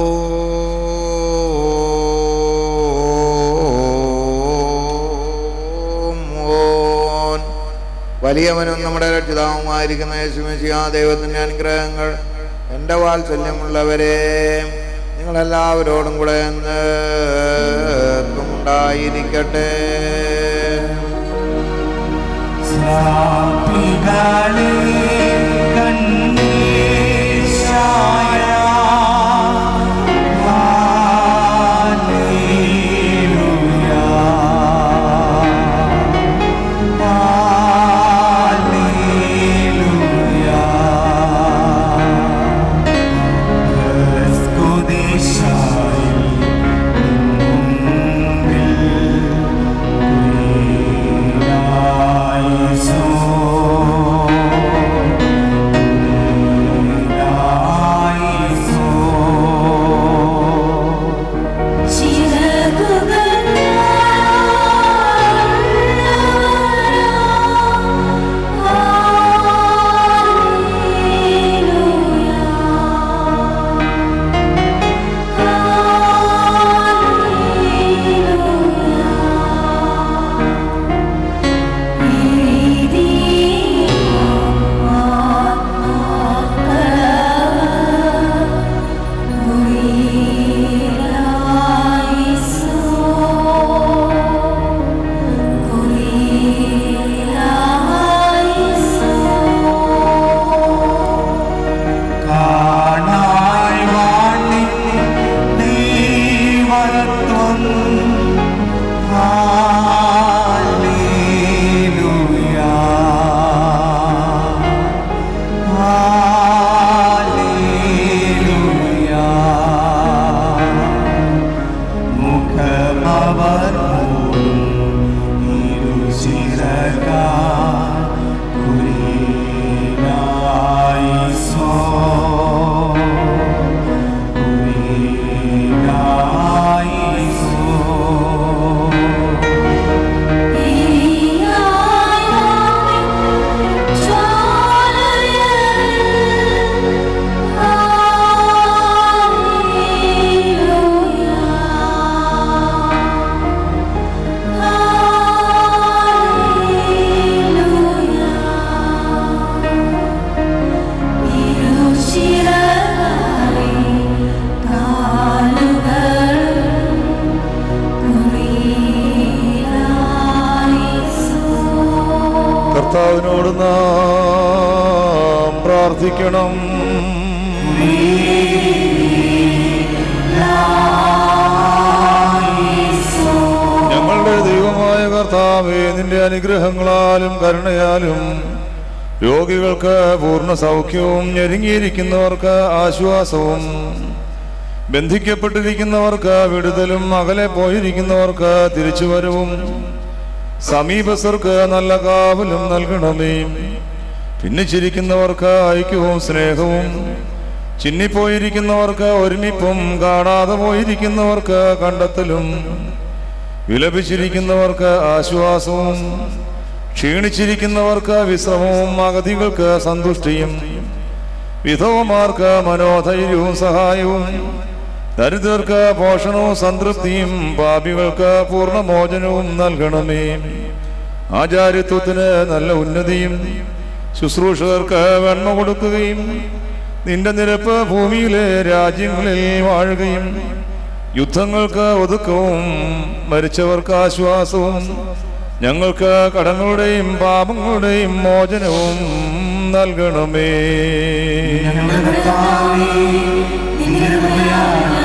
Speaker 3: വലിയവനും നമ്മുടെ രക്ഷിതാവുമായിരിക്കുന്ന യേശുമിശിഹാ ദൈവത്തിൻ്റെ അനുഗ്രഹങ്ങൾ എൻ്റെ വാത്സല്യമുള്ളവരെ നിങ്ങളെല്ലാവരോടും കൂടെ എന്നേക്കും ഉണ്ടായിരിക്കട്ടെ
Speaker 2: സ്നാപികളെ കണ്ണീശായ ഹല്ലേലൂയ ഹല്ലേലൂയ ക്രിസ്തുദേശായി മുൻപിൽ
Speaker 12: കർത്താവിനോട് നാം പ്രാർത്ഥിക്കണം ഞങ്ങളുടെ ദൈവമായ കർത്താവേ നിന്റെ അനുഗ്രഹങ്ങളാലും കരുണയാലും രോഗികൾക്ക് പൂർണ്ണ സൗഖ്യവും ഞെരുങ്ങിയിരിക്കുന്നവർക്ക് ആശ്വാസവും ബന്ധിക്കപ്പെട്ടിരിക്കുന്നവർക്ക് വിടുതലും അകലെ പോയിരിക്കുന്നവർക്ക് തിരിച്ചുവരവും സമീപസ്ഥർക്ക് നല്ല കാവലും നൽകണമേ ഭിന്നിച്ചിരിക്കുന്നവർക്ക് ഐക്യവും സ്നേഹവും ചിന്നിപ്പോയിരിക്കുന്നവർക്ക് ഒരുമിപ്പും കാണാതെ പോയിരിക്കുന്നവർക്ക് കണ്ടെത്തലും വിലപിച്ചിരിക്കുന്നവർക്ക് ആശ്വാസവും ക്ഷീണിച്ചിരിക്കുന്നവർക്ക് വിശ്രമവും അഗതികൾക്ക് സന്തുഷ്ടിയും വിധവമാർക്ക് മനോധൈര്യവും സഹായവും ദരിദ്രർക്ക് പോഷണവും സംതൃപ്തിയും പാപികൾക്ക് പൂർണ്ണമോചനവും നൽകണമേ ആചാര്യത്വത്തിന് നല്ല ഉന്നതിയും ശുശ്രൂഷകർക്ക് വെണ്മ കൊടുക്കുകയും നിന്റെ നിരപ്പ് ഭൂമിയിലെ രാജ്യങ്ങളിൽ വാഴുകയും യുദ്ധങ്ങൾക്ക് ഒതുക്കവും മരിച്ചവർക്ക് ആശ്വാസവും ഞങ്ങൾക്ക് കടങ്ങളുടെയും പാപങ്ങളുടെയും മോചനവും നൽകണമേ
Speaker 1: ഞങ്ങളുടെ കർത്താവേ, നിന്റെ കൃപയാൽ